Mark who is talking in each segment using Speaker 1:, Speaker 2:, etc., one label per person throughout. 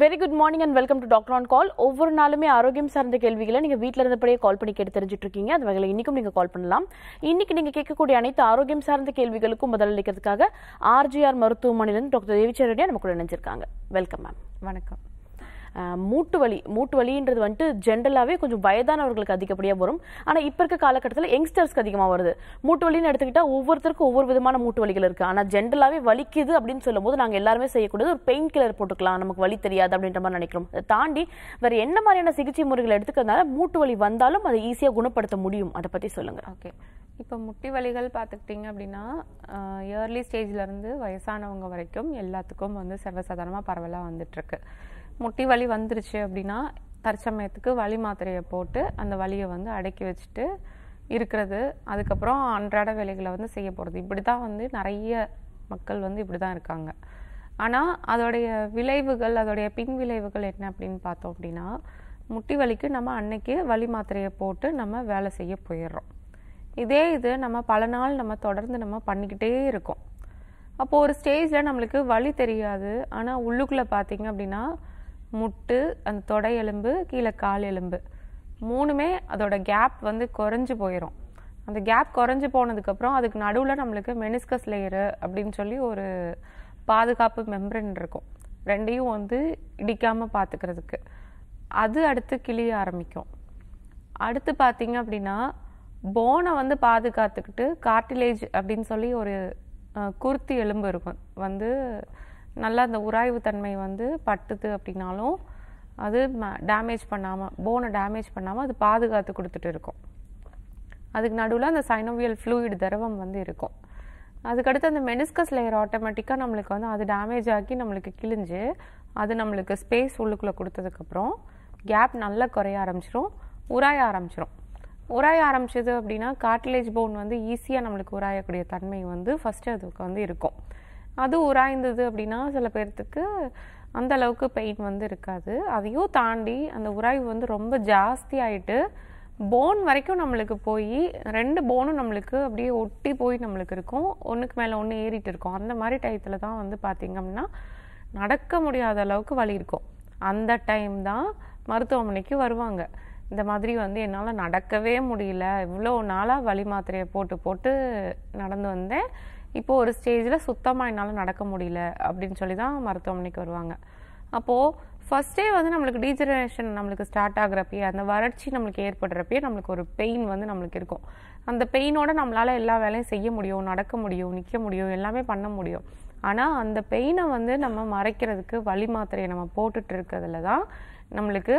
Speaker 1: Very good morning and welcome to doctor on call ஒவ்வொரு நாளுமே ஆரோக்கியம் சார்ந்த கேள்விகளை நீங்க வீட்ல இருந்தபடியே கால் பண்ணி கேட்டு தெரிஞ்சுட்டு இருக்கீங்க அந்த வகையில் இன்னைக்கும் நீங்க கால் பண்ணலாம் இன்னைக்கு நீங்க கேட்கக்கூடிய அனைத்து ஆரோக்கியம் சார்ந்த கேள்விகளுக்கும் பதிலளிக்கிறதுக்காக ஆர்ஜிஆர் மருத்துவமனையிலிருந்து டாக்டர் தேவிச்சரடியா நம்ம கூட நினைச்சிருக்காங்க வெல்கம் மேம்
Speaker 2: வணக்கம்
Speaker 1: ஆஹ் மூட்டு வலி மூட்டு வலின்றது வந்துட்டு ஜென்ரலாகவே கொஞ்சம் வயதானவர்களுக்கு அதிகப்படியாக வரும் ஆனால் இப்போ இருக்க காலகட்டத்தில் யங்ஸ்டர்ஸ்க்கு அதிகமாக வருது மூட்டு வலின்னு எடுத்துக்கிட்டா ஒவ்வொருத்தருக்கும் ஒவ்வொரு விதமான மூட்டு வலிகள் இருக்குது ஆனால் ஜென்ரலாகவே வலிக்குது அப்படின்னு சொல்லும்போது நாங்கள் எல்லாருமே செய்யக்கூடியது ஒரு பெயின் கில்லர் போட்டுக்கலாம் நமக்கு வலி தெரியாது அப்படின்ற மாதிரி நினைக்கிறோம் அதை தாண்டி வேறு என்ன மாதிரியான சிகிச்சை முறைகள் எடுத்துக்கிறதுனால மூட்டு வலி வந்தாலும் அதை ஈஸியாக குணப்படுத்த முடியும் அதை பற்றி சொல்லுங்கள்
Speaker 2: ஓகே இப்போ முட்டி வலிகள் பார்த்துக்கிட்டிங்க அப்படின்னா இயர்லி ஸ்டேஜ்லேருந்து வயசானவங்க வரைக்கும் எல்லாத்துக்கும் வந்து சர்வசாதாரணமாக பரவலாக வந்துட்டுருக்கு முட்டி வலி வந்துருச்சு அப்படின்னா தற்சமயத்துக்கு வலி மாத்திரையை போட்டு அந்த வலியை வந்து அடக்கி வச்சுட்டு இருக்கிறது அதுக்கப்புறம் அன்றாட வேலைகளை வந்து செய்ய போகிறது இப்படி தான் வந்து நிறைய மக்கள் வந்து இப்படி தான் இருக்காங்க ஆனால் அதோடைய விளைவுகள் அதோடைய பின் விளைவுகள் என்ன அப்படின்னு பார்த்தோம் அப்படின்னா முட்டி வலிக்கு நம்ம அன்னைக்கு வலி மாத்திரையை போட்டு நம்ம வேலை செய்ய போயிடுறோம் இதே இது நம்ம பல நாள் நம்ம தொடர்ந்து நம்ம பண்ணிக்கிட்டே இருக்கோம் அப்போது ஒரு ஸ்டேஜில் நம்மளுக்கு வலி தெரியாது ஆனால் உள்ளுக்குள்ளே பார்த்தீங்க அப்படின்னா முட்டு அந்த தொடை எலும்பு கீழே கால் எலும்பு மூணுமே அதோட கேப் வந்து குறைஞ்சு போயிடும் அந்த கேப் குறைஞ்சு போனதுக்கப்புறம் அதுக்கு நடுவில் நம்மளுக்கு மெனிஸ்கஸ் லேயரு அப்படின்னு சொல்லி ஒரு பாதுகாப்பு மெம்பரன் இருக்கும் ரெண்டையும் வந்து இடிக்காமல் பார்த்துக்கிறதுக்கு அது அடுத்து கிளிய ஆரம்பிக்கும் அடுத்து பார்த்தீங்க அப்படின்னா போனை வந்து பாதுகாத்துக்கிட்டு கார்டிலேஜ் அப்படின்னு சொல்லி ஒரு அஹ், குருத்தி எலும்பு இருக்கும் வந்து நல்லா அந்த உராய்வு தன்மை வந்து பட்டுது அப்படின்னாலும் அது டேமேஜ் பண்ணாமல் போனை டேமேஜ் பண்ணாமல் அது பாதுகாத்து கொடுத்துட்டு இருக்கும் அதுக்கு நடுவில் அந்த சைனோவியல் ஃப்ளூயிட் திரவம் வந்து இருக்கும் அதுக்கடுத்து அந்த மெனிஸ்கஸ் லேயர் ஆட்டோமேட்டிக்காக நம்மளுக்கு வந்து அது டேமேஜ் ஆக்கி நம்மளுக்கு கிழிஞ்சு அது நம்மளுக்கு ஸ்பேஸ் உள்ளுக்குள்ளே கொடுத்ததுக்கப்புறம் கேப் நல்லா குறைய ஆரம்பிச்சிரும் உராய ஆரம்பிச்சிரும் உராய ஆரம்பிச்சது அப்படின்னா கார்டிலேஜ் போன் வந்து ஈஸியாக நம்மளுக்கு உராயக்கூடிய தன்மை வந்து ஃபஸ்ட்டு அதுக்கு வந்து இருக்கும் அது உராய்ந்தது அப்படின்னா சில பேர்த்துக்கு அந்த அளவுக்கு பெயின் வந்து இருக்காது அதையும் தாண்டி அந்த உராய்வு வந்து ரொம்ப ஜாஸ்தி ஆயிட்டு போன் வரைக்கும் நம்மளுக்கு போய் ரெண்டு போனும் நம்மளுக்கு அப்படியே ஒட்டி போய் நம்மளுக்கு இருக்கும் ஒன்றுக்கு மேலே ஒன்று ஏறிட்டு இருக்கும் அந்த மாதிரி டயத்தில் தான் வந்து பார்த்தீங்க அப்படின்னா நடக்க முடியாத அளவுக்கு வலி இருக்கும் அந்த டைம் தான் மருத்துவமனைக்கு வருவாங்க இந்த மாதிரி வந்து என்னால் நடக்கவே முடியல இவ்வளோ நாளாக வலி மாத்திரையை போட்டு போட்டு நடந்து வந்தேன் இப்போ ஒரு ஸ்டேஜில் சுத்தமாக என்னால் நடக்க முடியல அப்படின்னு சொல்லி தான் மருத்துவமனைக்கு வருவாங்க அப்போது ஃபர்ஸ்டே வந்து நம்மளுக்கு டீஜெனரேஷன் நம்மளுக்கு ஸ்டார்ட் ஆகுறப்பயே அந்த வறட்சி நம்மளுக்கு ஏற்படுறப்பயே நம்மளுக்கு ஒரு பெயின் வந்து நம்மளுக்கு இருக்கும் அந்த பெயினோட நம்மளால் எல்லா வேலையும் செய்ய முடியும் நடக்க முடியும் நிற்க முடியும் எல்லாமே பண்ண முடியும் ஆனால் அந்த பெயினை வந்து நம்ம மறைக்கிறதுக்கு வலி மாத்திரையை நம்ம போட்டுட்டு இருக்கிறதுல தான் நம்மளுக்கு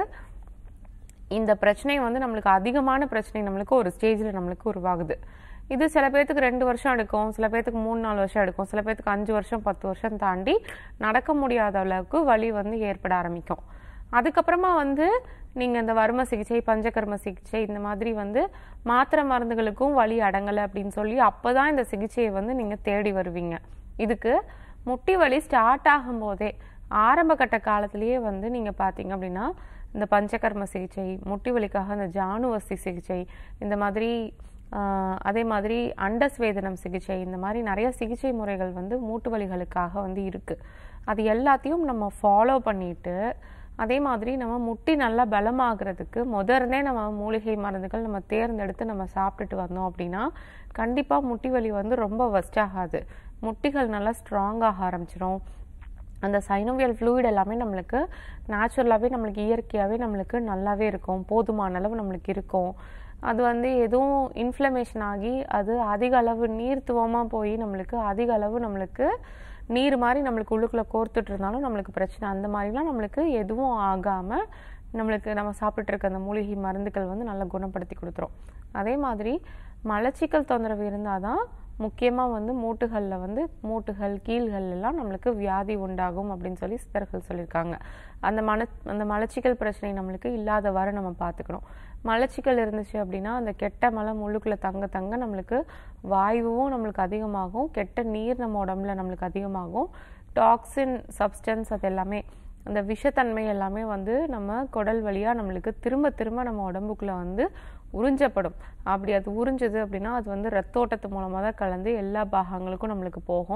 Speaker 2: இந்த பிரச்சனை வந்து நம்மளுக்கு அதிகமான பிரச்சனை நம்மளுக்கு ஒரு ஸ்டேஜில் நம்மளுக்கு உருவாகுது இது சில பேர்த்துக்கு ரெண்டு வருஷம் எடுக்கும் சில பேர்த்துக்கு மூணு நாலு வருஷம் எடுக்கும் சில பேர்த்துக்கு அஞ்சு வருஷம் பத்து வருஷம் தாண்டி நடக்க முடியாத அளவுக்கு வலி வந்து ஏற்பட ஆரம்பிக்கும் அதுக்கப்புறமா வந்து நீங்கள் இந்த வர்ம சிகிச்சை பஞ்சகர்ம சிகிச்சை இந்த மாதிரி வந்து மாத்திரை மருந்துகளுக்கும் வலி அடங்கலை அப்படின்னு சொல்லி அப்போ தான் இந்த சிகிச்சையை வந்து நீங்கள் தேடி வருவீங்க இதுக்கு முட்டி வலி ஸ்டார்ட் ஆகும்போதே ஆரம்ப கட்ட காலத்திலேயே வந்து நீங்கள் பார்த்தீங்க அப்படின்னா இந்த பஞ்சகர்ம சிகிச்சை முட்டி வலிக்காக இந்த ஜானுவஸ்தி சிகிச்சை இந்த மாதிரி ஆஹ், அதே மாதிரி அண்டஸ்வேதனம் சிகிச்சை இந்த மாதிரி நிறைய சிகிச்சை முறைகள் வந்து மூட்டு வலிகளுக்காக வந்து இருக்குது அது எல்லாத்தையும் நம்ம ஃபாலோ பண்ணிட்டு அதே மாதிரி நம்ம முட்டி நல்லா பலமாகிறதுக்கு முதர்னே நம்ம மூலிகை மருந்துகள் நம்ம தேர்ந்தெடுத்து நம்ம சாப்பிட்டுட்டு வந்தோம் அப்படின்னா கண்டிப்பாக முட்டி வலி வந்து ரொம்ப ஒஸ்ட் ஆகாது முட்டிகள் நல்லா ஸ்ட்ராங் ஆக ஆரம்பிச்சிரும் அந்த சைனோவியல் ஃப்ளூயிட் எல்லாமே நம்மளுக்கு நேச்சுரலாகவே நம்மளுக்கு இயற்கையாகவே நம்மளுக்கு நல்லாவே இருக்கும் போதுமான அளவு நம்மளுக்கு இருக்கும் அது வந்து எதுவும் இன்ஃப்ளமேஷன் ஆகி அது அதிக அளவு நீர்த்துவமாக போய் நம்மளுக்கு அதிக அளவு நம்மளுக்கு நீர் மாதிரி நம்மளுக்கு உள்ளுக்குள்ளே கோர்த்துட்டு இருந்தாலும் நம்மளுக்கு பிரச்சனை அந்த மாதிரிலாம் நம்மளுக்கு எதுவும் ஆகாமல் நம்மளுக்கு நம்ம சாப்பிட்டுட்டு இருக்க அந்த மூலிகை மருந்துகள் வந்து நல்லா குணப்படுத்தி கொடுத்துரும் அதே மாதிரி மலச்சிக்கல் தொந்தரவு இருந்தால் தான் முக்கியமாக வந்து மூட்டுகளில் வந்து மூட்டுகள் கீழ்கள் எல்லாம் நம்மளுக்கு வியாதி உண்டாகும் அப்படின்னு சொல்லி சித்தர்கள் சொல்லியிருக்காங்க அந்த மன அந்த மலச்சிக்கல் பிரச்சனை நம்மளுக்கு இல்லாதவாறு நம்ம பார்த்துக்கணும் மலச்சிக்கல் இருந்துச்சு அப்படின்னா அந்த கெட்ட மலம் உள்ளுக்குள்ளே தங்க தங்க நம்மளுக்கு வாயுவும் நம்மளுக்கு அதிகமாகும் கெட்ட நீர் நம்ம உடம்புல நம்மளுக்கு அதிகமாகும் டாக்ஸின் சப்ஸ்டன்ஸ் அது எல்லாமே அந்த விஷத்தன்மை எல்லாமே வந்து நம்ம குடல் வழியாக நம்மளுக்கு திரும்ப திரும்ப நம்ம உடம்புக்குள்ளே வந்து உறிஞ்சப்படும் அப்படி அது உறிஞ்சது அப்படின்னா அது வந்து ரத்தோட்டத்து மூலமாக தான் கலந்து எல்லா பாகங்களுக்கும் நம்மளுக்கு போகும்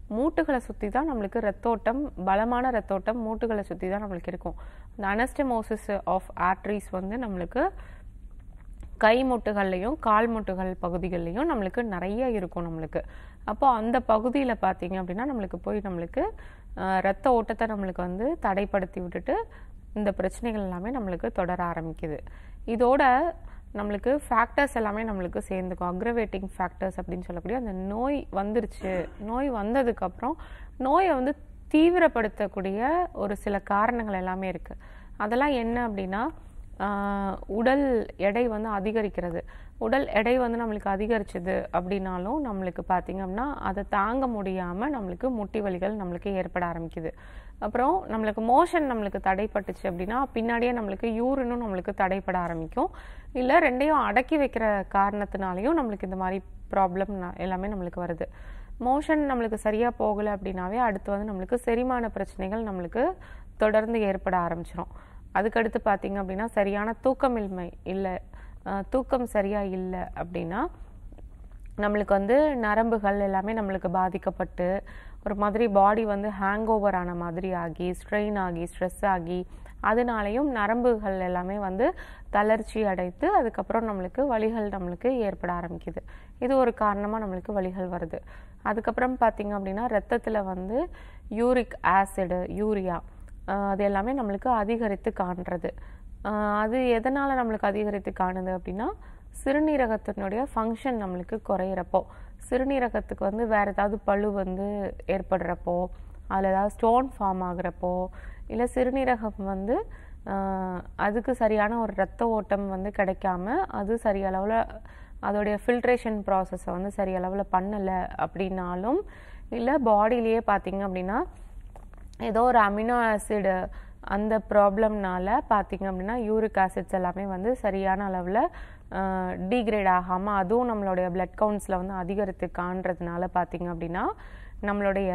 Speaker 2: மூட்டுகளை சுற்றி தான் நம்மளுக்கு ரத்தோட்டம் பலமான ரத்தோட்டம் மூட்டுகளை சுற்றி தான் நம்மளுக்கு இருக்கும் இந்த அனஸ்டமோசிஸ் ஆஃப் ஆர்ட்ரிஸ் வந்து நம்மளுக்கு கை முட்டுகள்லையும் கால் முட்டுகள் பகுதிகள்லையும் நம்மளுக்கு நிறைய இருக்கும் நம்மளுக்கு அப்போ அந்த பகுதியில் பார்த்தீங்க அப்படின்னா நம்மளுக்கு போய் நம்மளுக்கு ஆஹ், ரத்த ஓட்டத்தை நம்மளுக்கு வந்து தடைப்படுத்தி விட்டுட்டு இந்த பிரச்சனைகள் எல்லாமே நம்மளுக்கு தொடர ஆரம்பிக்குது இதோட நம்மளுக்கு ஃபேக்டர்ஸ் எல்லாமே நம்மளுக்கு சேர்ந்துக்கும் அக்ரவேட்டிங் ஃபேக்டர்ஸ் அப்படின்னு சொல்லக்கூடிய அந்த நோய் வந்துருச்சு நோய் வந்ததுக்கப்புறம் நோயை வந்து தீவிரப்படுத்தக்கூடிய ஒரு சில காரணங்கள் எல்லாமே இருக்குது அதெல்லாம் என்ன அப்படின்னா ஆஹ் உடல் எடை வந்து அதிகரிக்கிறது உடல் எடை வந்து நம்மளுக்கு அதிகரிச்சது அப்படின்னாலும் நம்மளுக்கு பார்த்தீங்க அப்படின்னா அதை தாங்க முடியாமல் நம்மளுக்கு முட்டி வலிகள் நம்மளுக்கு ஏற்பட ஆரம்பிக்குது அப்புறம் நம்மளுக்கு மோஷன் நம்மளுக்கு தடைப்பட்டுச்சு அப்படின்னா பின்னாடியே நம்மளுக்கு யூரினும் நம்மளுக்கு தடைப்பட ஆரம்பிக்கும் இல்லை ரெண்டையும் அடக்கி வைக்கிற காரணத்தினாலையும் நம்மளுக்கு இந்த மாதிரி ப்ராப்ளம் எல்லாமே நம்மளுக்கு வருது மோஷன் நம்மளுக்கு சரியாக போகலை அப்படின்னாவே அடுத்து வந்து நம்மளுக்கு செரிமான பிரச்சனைகள் நம்மளுக்கு தொடர்ந்து ஏற்பட ஆரம்பிச்சிடும் அதுக்கடுத்து பார்த்தீங்க அப்படின்னா சரியான தூக்கமின்மை இல்லை தூக்கம் சரியா இல்லை அப்படின்னா நம்மளுக்கு வந்து நரம்புகள் எல்லாமே நம்மளுக்கு பாதிக்கப்பட்டு ஒரு மாதிரி பாடி வந்து ஹேங் ஓவர் ஆன மாதிரி ஆகி ஸ்ட்ரெயின் ஆகி ஸ்ட்ரெஸ் ஆகி அதனாலையும் நரம்புகள் எல்லாமே வந்து தளர்ச்சி அடைத்து அதுக்கப்புறம் நம்மளுக்கு வலிகள் நம்மளுக்கு ஏற்பட ஆரம்பிக்குது இது ஒரு காரணமாக நம்மளுக்கு வலிகள் வருது அதுக்கப்புறம் பார்த்தீங்க அப்படின்னா ரத்தத்தில் வந்து யூரிக் ஆசிடு யூரியா ஆஹ் அது எல்லாமே நம்மளுக்கு அதிகரித்து காண்றது ஆஹ் அது எதனால் நம்மளுக்கு அதிகரித்து காணுது அப்படின்னா சிறுநீரகத்தினுடைய ஃபங்க்ஷன் நம்மளுக்கு குறையிறப்போ சிறுநீரகத்துக்கு வந்து வேற ஏதாவது பழு வந்து ஏற்படுறப்போ அதில் ஏதாவது ஸ்டோன் ஃபார்ம் ஆகுறப்போ இல்லை சிறுநீரகம் வந்து ஆஹ் அதுக்கு சரியான ஒரு ரத்த ஓட்டம் வந்து கிடைக்காம அது சரியளவில் அதோடைய ஃபில்ட்ரேஷன் ப்ராசஸை வந்து சரியளவில் பண்ணலை அப்படின்னாலும் இல்லை பாடியிலேயே பார்த்தீங்க அப்படின்னா ஏதோ ஒரு அமினோ ஆசிட் அந்த ப்ராப்ளம்னால பார்த்தீங்க அப்படின்னா யூரிக் ஆசிட்ஸ் எல்லாமே வந்து சரியான அளவில் டீக்ரேட் ஆகாமல் அதுவும் நம்மளுடைய பிளட் கவுண்ட்ஸில் வந்து அதிகரித்து காண்றதுனால பார்த்தீங்க அப்படின்னா நம்மளுடைய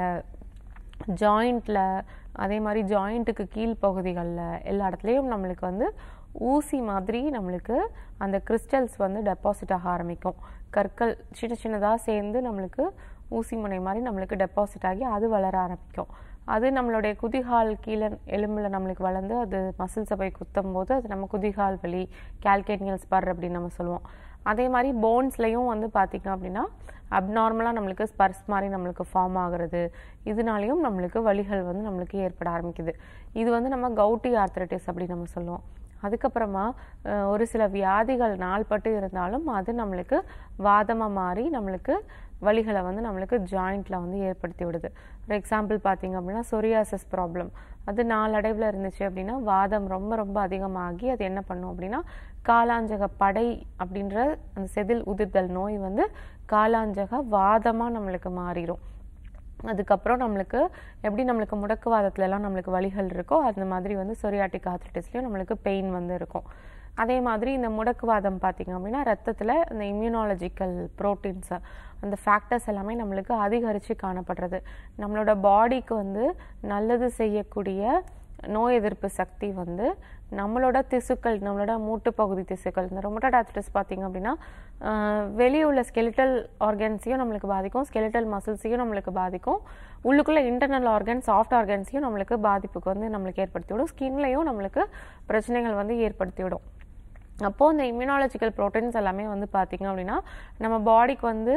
Speaker 2: ஜாயிண்ட்டில் அதே மாதிரி ஜாயிண்ட்டுக்கு கீழ் பகுதிகளில் எல்லா இடத்துலையும் நம்மளுக்கு வந்து ஊசி மாதிரி நம்மளுக்கு அந்த கிறிஸ்டல்ஸ் வந்து டெபாசிட் ஆக ஆரம்பிக்கும் கற்கள் சின்ன சின்னதாக சேர்ந்து நம்மளுக்கு ஊசி முனை மாதிரி நம்மளுக்கு டெபாசிட் ஆகி அது வளர ஆரம்பிக்கும் அது நம்மளுடைய குதிகால் கீழே எலும்புல நம்மளுக்கு வளர்ந்து அது மசில்ஸை போய் குத்தும் போது அது நம்ம குதிகால் வலி கால்கேனியல் ஸ்பர் அப்படின்னு நம்ம சொல்லுவோம் அதே மாதிரி போன்ஸ்லையும் வந்து பார்த்திங்க அப்படின்னா அப்நார்மலாக நம்மளுக்கு ஸ்பர்ஸ் மாதிரி நம்மளுக்கு ஃபார்ம் ஆகுறது இதனாலையும் நம்மளுக்கு வலிகள் வந்து நம்மளுக்கு ஏற்பட ஆரம்பிக்குது இது வந்து நம்ம கவுட்டி ஆர்த்ரட்டிஸ் அப்படின்னு நம்ம சொல்லுவோம் அதுக்கப்புறமா அஹ், ஒரு சில வியாதிகள் நாள்பட்டு இருந்தாலும் அது நம்மளுக்கு வாதமாக மாறி நம்மளுக்கு வலிகளை வந்து நம்மளுக்கு ஜாயிண்ட்ல வந்து ஏற்படுத்தி விடுது ஃபார் எக்ஸாம்பிள் பார்த்தீங்க அப்படின்னா சொரியாசிஸ் ப்ராப்ளம் அது நாளடைவில் இருந்துச்சு அப்படின்னா வாதம் ரொம்ப ரொம்ப அதிகமாகி அது என்ன பண்ணும் அப்படின்னா காலாஞ்சக படை அப்படின்ற அந்த செதில் உதிர்தல் நோய் வந்து காலாஞ்சக வாதமாக நம்மளுக்கு மாறிடும் அதுக்கப்புறம் நம்மளுக்கு எப்படி நம்மளுக்கு முடக்குவாதத்துல எல்லாம் நம்மளுக்கு வலிகள் இருக்கோ அந்த மாதிரி வந்து சொரியாட்டிக் ஆர்த்ரிட்டிஸ்லயும் நம்மளுக்கு பெயின் வந்து இருக்கும் அதே மாதிரி இந்த முடக்குவாதம் பார்த்தீங்க அப்படின்னா ரத்தத்தில் இந்த இம்யூனாலஜிக்கல் ப்ரோட்டீன்ஸ் அந்த ஃபேக்டர்ஸ் எல்லாமே நம்மளுக்கு அதிகரித்து காணப்படுறது நம்மளோட பாடிக்கு வந்து நல்லது செய்யக்கூடிய நோய் எதிர்ப்பு சக்தி வந்து நம்மளோட திசுக்கள் நம்மளோட மூட்டு பகுதி திசுக்கள் இந்த ரொமட்டட் ஆர்த்ரிட்டிஸ் பார்த்தீங்க அப்படின்னா ஆஹ் வெளியே உள்ள ஸ்கெலிட்டல் ஆர்கன்ஸையும் நம்மளுக்கு பாதிக்கும் ஸ்கெலிட்டல் மசில்ஸையும் நம்மளுக்கு பாதிக்கும் உள்ளுக்குள்ள இன்டர்னல் ஆர்கன் சாஃப்ட் ஆர்கன்ஸையும் நம்மளுக்கு பாதிப்புக்கு வந்து நம்மளுக்கு ஏற்படுத்தி விடும் ஸ்கின்லையும் நம்மளுக்கு பிரச்சனைகள் வந்து ஏற்படுத்தி விடும் அப்போது இந்த இம்யூனாலஜிக்கல் ப்ரோட்டீன்ஸ் எல்லாமே வந்து பார்த்திங்க அப்படின்னா நம்ம பாடிக்கு வந்து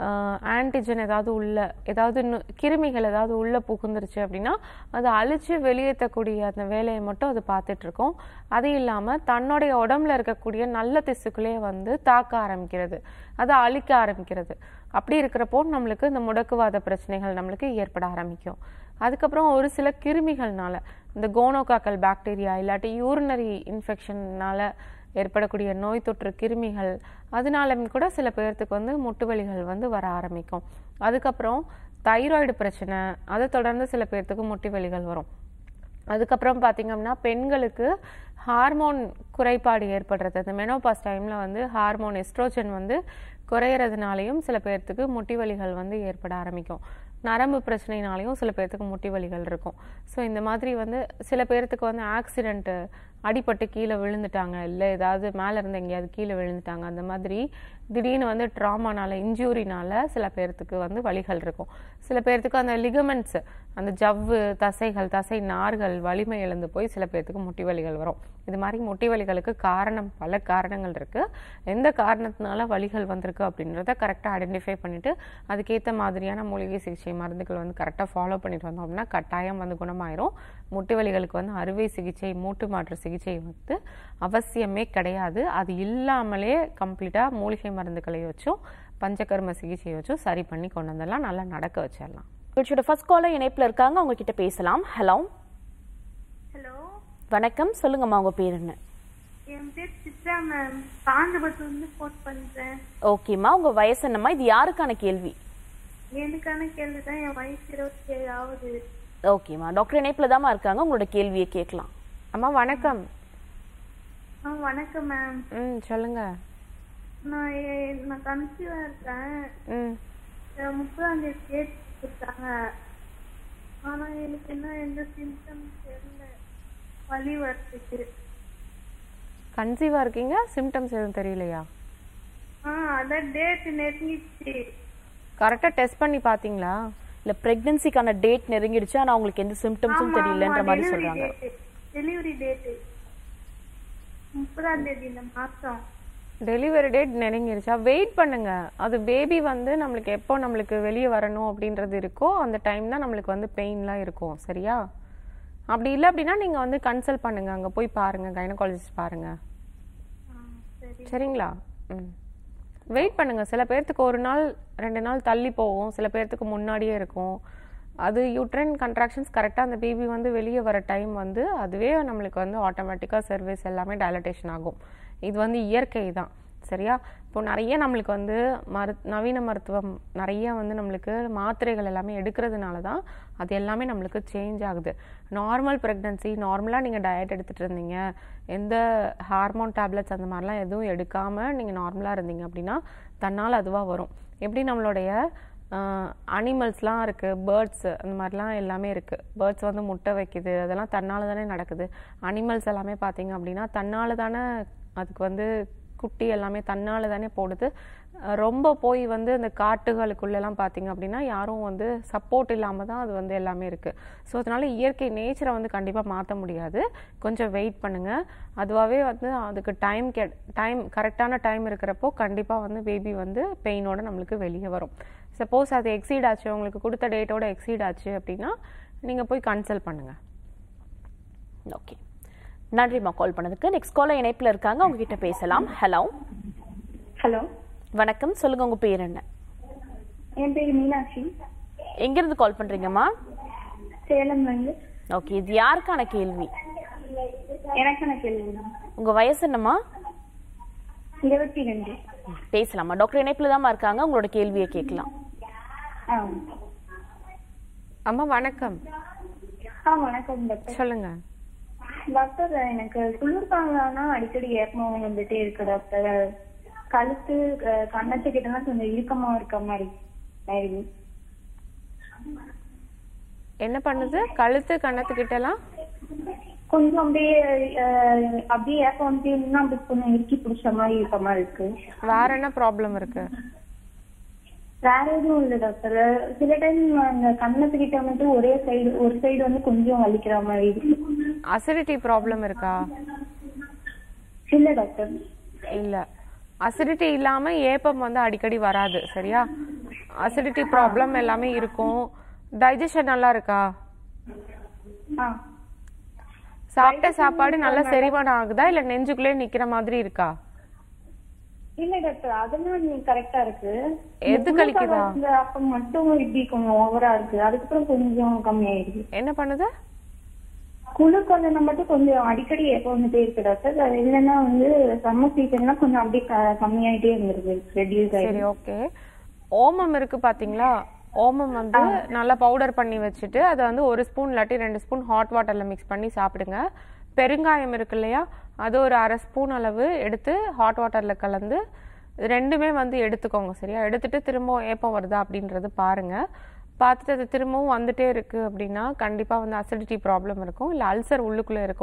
Speaker 2: ஆன்டிஜன் ஏதாவது உள்ள ஏதாவது நு- கிருமிகள் ஏதாவது உள்ளே புகுந்துருச்சு அப்படின்னா அதை அழிச்சு வெளியேற்றக்கூடிய அந்த வேலையை மட்டும் அது பார்த்துட்டு இருக்கோம் அது இல்லாமல் தன்னுடைய உடம்புல இருக்கக்கூடிய நல்ல திசுக்களே வந்து தாக்க ஆரம்பிக்கிறது அதை அழிக்க ஆரம்பிக்கிறது அப்படி இருக்கிறப்போ நம்மளுக்கு இந்த முடக்குவாத பிரச்சனைகள் நம்மளுக்கு ஏற்பட ஆரம்பிக்கும் அதுக்கப்புறம் ஒரு சில கிருமிகள்னால இந்த கோனோகாக்கல் பாக்டீரியா இல்லாட்டி யூரினரி இன்ஃபெக்ஷன்னால ஏற்படக்கூடிய நோய் தொற்று கிருமிகள் அதனாலும் கூட சில பேர்த்துக்கு வந்து முட்டு வலிகள் வந்து வர ஆரம்பிக்கும் அதுக்கப்புறம் தைராய்டு பிரச்சனை அதை தொடர்ந்து சில பேர்த்துக்கு முட்டி வலிகள் வரும் அதுக்கப்புறம் பார்த்தீங்க அப்படின்னா பெண்களுக்கு ஹார்மோன் குறைபாடு ஏற்படுறது அந்த மெனோபாஸ் டைமில் வந்து ஹார்மோன் எஸ்ட்ரோஜன் வந்து குறையிறதுனாலையும் சில பேர்த்துக்கு முட்டி வலிகள் வந்து ஏற்பட ஆரம்பிக்கும் நரம்பு பிரச்சனைனாலையும் சில பேர்த்துக்கு முட்டி வலிகள் இருக்கும் ஸோ இந்த மாதிரி வந்து சில பேர்த்துக்கு வந்து ஆக்சிடென்ட்டு அடிபட்டு கீழே விழுந்துட்டாங்க இல்லை ஏதாவது மேலே இருந்து எங்கேயாவது கீழே விழுந்துட்டாங்க அந்த மாதிரி திடீர்னு வந்து ட்ராமானால இன்ஜூரினால சில பேர்த்துக்கு வந்து வலிகள் இருக்கும் சில பேர்த்துக்கு அந்த லிகமெண்ட்ஸ் அந்த ஜவ்வு தசைகள் தசை நார்கள் வலிமை இழந்து போய் சில பேர்த்துக்கு முட்டி வலிகள் வரும் இது மாதிரி முட்டி வலிகளுக்கு காரணம் பல காரணங்கள் இருக்கு எந்த காரணத்தினால வலிகள் வந்திருக்கு அப்படின்றத கரெக்டாக ஐடென்டிஃபை பண்ணிட்டு அதுக்கேற்ற மாதிரியான மூலிகை சிகிச்சை மருந்துகள் வந்து கரெக்டாக ஃபாலோ பண்ணிட்டு வந்தோம் அப்படின்னா கட்டாயம் வந்து குணமாயிரும் முட்டி வலிகளுக்கு வந்து அறுவை சிகிச்சை மூட்டு மாற்று சிகிச்சை வந்து அவசியமே கிடையாது அது இல்லாமலே கம்ப்ளீட்டாக மூலிகை மருந்துகளை வச்சும் பஞ்சகர்ம சிகிச்சை வச்சும் சரி பண்ணி கொண்டு வந்துடலாம் நல்லா நடக்க வச்சிடலாம்
Speaker 1: நிகழ்ச்சியோட ஃபர்ஸ்ட் காலர் இணைப்புல இருக்காங்க அவங்க கிட்ட பேசலாம் ஹலோ
Speaker 3: ஹலோ
Speaker 1: வணக்கம் சொல்லுங்கம்மா உங்க பேர் என்ன
Speaker 3: என் பேர் சித்ரா மேம் காஞ்சிபுரத்துலேருந்து ஃபோன் பண்ணுறேன்
Speaker 1: ஓகேம்மா உங்க வயசு என்னம்மா இது யாருக்கான கேள்வி
Speaker 3: எனக்கான கேள்வி தான் என் வயசு இருபத்தி ஏழு ஆகுது
Speaker 1: ஓகேம்மா டாக்டர் இணைப்புல தாம்மா இருக்காங்க உங்களோட கேள்வியை கேட்கலாம்
Speaker 2: அம்மா வணக்கம்
Speaker 3: ஆ வணக்கம் மேம்
Speaker 2: ம் சொல்லுங்க
Speaker 3: நான் எ- நான் கன்சீவாக இருக்கேன்
Speaker 2: ம்
Speaker 3: என் முப்பதாம் தேதி டேட் கொடுத்தாங்க ஆனால் எனக்கு இன்னும் எந்த சிம்டம் தெரியல வலி வரத்துக்கு
Speaker 2: கன்சீவாக இருக்கீங்க சிம்டம்ஸ் எதுவும் தெரியலையா
Speaker 3: ஆ அதான் டேட் நெருங்கிடுச்சு
Speaker 2: கரெக்டாக டெஸ்ட் பண்ணி பார்த்தீங்களா
Speaker 1: இல்ல பிரெக்னன்சிக்கான டேட் நெருங்கிடுச்சு ஆனா உங்களுக்கு எந்த சிம்டம்ஸும் தெரியலன்ற மாதிரி சொல்றாங்க
Speaker 3: டெலிவரி டேட்டு முப்பதாம் தேதி இந்த மாதம்
Speaker 2: டெலிவரி டேட் நெருங்கிருச்சா வெயிட் பண்ணுங்க அது பேபி வந்து நம்மளுக்கு எப்போ நம்மளுக்கு வெளியே வரணும் அப்படின்றது இருக்கோ அந்த டைம் தான் நம்மளுக்கு வந்து பெயின்லாம் இருக்கும் சரியா அப்படி இல்லை அப்படின்னா நீங்கள் வந்து கன்சல்ட் பண்ணுங்க அங்கே போய் பாருங்க கைனகாலஜிஸ்ட் பாருங்க
Speaker 3: சரி
Speaker 2: சரிங்களா ம் வெயிட் பண்ணுங்க சில பேர்த்துக்கு ஒரு நாள் ரெண்டு நாள் தள்ளி போகும் சில பேர்த்துக்கு முன்னாடியே இருக்கும் அது யூட்ரைன் கன்ட்ராக்ஷன்ஸ் கரெக்டாக அந்த பேபி வந்து வெளியே வர டைம் வந்து அதுவே நம்மளுக்கு வந்து ஆட்டோமேட்டிக்காக சர்வீஸ் எல்லாமே டைலட்டேஷன் ஆகும் இது வந்து இயற்கை தான் சரியா இப்போ நிறைய நம்மளுக்கு வந்து மரு நவீன மருத்துவம் நிறைய வந்து நம்மளுக்கு மாத்திரைகள் எல்லாமே எடுக்கிறதுனால தான் அது எல்லாமே நம்மளுக்கு சேஞ்ச் ஆகுது நார்மல் ப்ரெக்னன்சி நார்மலாக நீங்கள் டயட் எடுத்துகிட்டு இருந்தீங்க எந்த ஹார்மோன் டேப்லெட்ஸ் அந்த மாதிரிலாம் எதுவும் எடுக்காமல் நீங்கள் நார்மலாக இருந்தீங்க அப்படின்னா தன்னால் அதுவாக வரும் எப்படி நம்மளுடைய அனிமல்ஸ்லாம் இருக்குது பேர்ட்ஸ் அந்த மாதிரிலாம் எல்லாமே இருக்குது பேர்ட்ஸ் வந்து முட்டை வைக்குது அதெல்லாம் தன்னால் தானே நடக்குது அனிமல்ஸ் எல்லாமே பார்த்தீங்க அப்படின்னா தன்னால் தானே அதுக்கு வந்து குட்டி எல்லாமே தன்னால் தானே போடுது அஹ் ரொம்ப போய் வந்து இந்த காட்டுகளுக்குள்ளெல்லாம் பார்த்தீங்க அப்படின்னா யாரும் வந்து சப்போர்ட் இல்லாமல் தான் அது வந்து எல்லாமே இருக்குது ஸோ அதனால இயற்கை நேச்சரை வந்து கண்டிப்பாக மாற்ற முடியாது கொஞ்சம் வெயிட் பண்ணுங்கள் அதுவாகவே வந்து அதுக்கு டைம் கெ டைம் கரெக்டான டைம் இருக்கிறப்போ கண்டிப்பாக வந்து பேபி வந்து பெயினோட நம்மளுக்கு வெளியே வரும் சப்போஸ் அது எக்ஸீட் ஆச்சு உங்களுக்கு கொடுத்த டேட்டோட எக்ஸீட் ஆச்சு அப்படின்னா நீங்கள் போய் கன்சல்ட் பண்ணுங்கள்
Speaker 1: ஓகே நன்றிம்மா கால் பண்ணதுக்கு நெக்ஸ்ட் காலர் இணைப்புல இருக்காங்க அவங்க கிட்ட பேசலாம் ஹலோ
Speaker 3: ஹலோ
Speaker 1: வணக்கம் சொல்லுங்க உங்க பேர் என்ன
Speaker 3: என் பேர் மீனாட்சி
Speaker 1: எங்க இருந்து கால் பண்றீங்கம்மா
Speaker 3: சேலம்லேருந்து
Speaker 1: ஓகே இது யாருக்கான கேள்வி
Speaker 3: எனக்கான கேள்வி தான்
Speaker 1: உங்க வயசு என்னம்மா
Speaker 3: இருபத்தி ரெண்டு
Speaker 1: பேசலாமா டாக்டர் இணைப்புல தாம்மா இருக்காங்க உங்களோட கேள்வியை கேட்கலாம்
Speaker 3: ஆ
Speaker 2: அம்மா வணக்கம்
Speaker 3: ஆ வணக்கம் டாக்டர்
Speaker 2: சொல்லுங்கள்
Speaker 3: டாக்டர் எனக்கு குளிர்காலம்னா அடிக்கடி ஏப்பம் வந்துட்டே இருக்கு டாக்டர் கழுத்து அஹ், கன்னத்துக்கிட்டலாம் கொஞ்சம் இறுக்கமா இருக்க மாதிரி ஆயிடுது
Speaker 2: என்ன பண்ணுது கழுத்து கன்னத்துக்கிட்டலாம்
Speaker 3: கொஞ்சம் அப்படியே அஹ், அப்படியே ஏப்பம் வந்துட்டே இருந்தா அப்படி கொஞ்சம் இறுக்கி பிடிச்ச மாதிரி இருக்க மாதிரி இருக்கு
Speaker 2: வேற என்ன ப்ராப்ளம் இருக்கு
Speaker 3: வேற எதுவும் இல்ல டாக்டர் சில டைம் அந்த கன்னத்துக்கிட்ட மட்டும் ஒரே சைடு ஒரு சைடு வந்து கொஞ்சம் வலிக்கிற மாதிரி இருக்கு
Speaker 2: அசிடிட்டி ப்ராப்ளம் இருக்கா
Speaker 3: இல்ல டாக்டர்
Speaker 2: இல்ல அசிடிட்டி இல்லாம ஏப்பம் வந்து அடிக்கடி வராது சரியா அசிடிட்டி ப்ராப்ளம் எல்லாமே இருக்கும் டைஜஷன் நல்லா இருக்கா
Speaker 3: ஆ
Speaker 2: சாப்பிட்ட சாப்பாடு நல்லா செரிமானம் ஆகுதா இல்ல நெஞ்சுக்குள்ளே நிக்கிற மாதிரி இருக்கா
Speaker 3: இல்ல டாக்டர் அதெல்லாம் நீ கரெக்டா இருக்கு
Speaker 2: எது கழிக்குதா?
Speaker 3: இந்த அப்ப மட்டும் இப்படி கொஞ்சம் ஓவரா இருக்கு அதுக்கப்புறம் கொஞ்சம் கம்மியாயிருக்கு
Speaker 2: என்ன பண்ணுது
Speaker 3: குளிர் காலம் மட்டும் கொஞ்சம் அடிக்கடி எப்போ வந்துட்டே இருக்கு டாக்டர் அது இல்லைன்னா வந்து சம்மர் சீசன்ல கொஞ்சம் அப்படியே க- கம்மியாயிட்டே இருந்திருக்கு ரெடியூஸ்
Speaker 2: சரி
Speaker 3: ஆயிடுச்சு
Speaker 2: ஓகே ஓமம் இருக்கு பாத்தீங்களா ஓமம் வந்து நல்லா பவுடர் பண்ணி வச்சுட்டு அதை வந்து ஒரு ஸ்பூன் இல்லாட்டி ரெண்டு ஸ்பூன் ஹாட் வாட்டர்ல மிக்ஸ் பண்ணி சாப்பிடுங்க பெருங்காயம் இருக்கு இல்லையா அது ஒரு அரை ஸ்பூன் அளவு எடுத்து ஹாட் வாட்டர்ல கலந்து இது ரெண்டுமே வந்து எடுத்துக்கோங்க சரியா எடுத்துட்டு திரும்ப ஏப்பம் வருதா அப்படின்றது பாருங்க பார்த்துட்டு அது திரும்பவும் வந்துட்டே இருக்கு அப்படின்னா கண்டிப்பா வந்து அசிடிட்டி ப்ராப்ளம் இருக்கும் இல்ல அல்சர் உள்ளுக்குள்ள இருக்கும்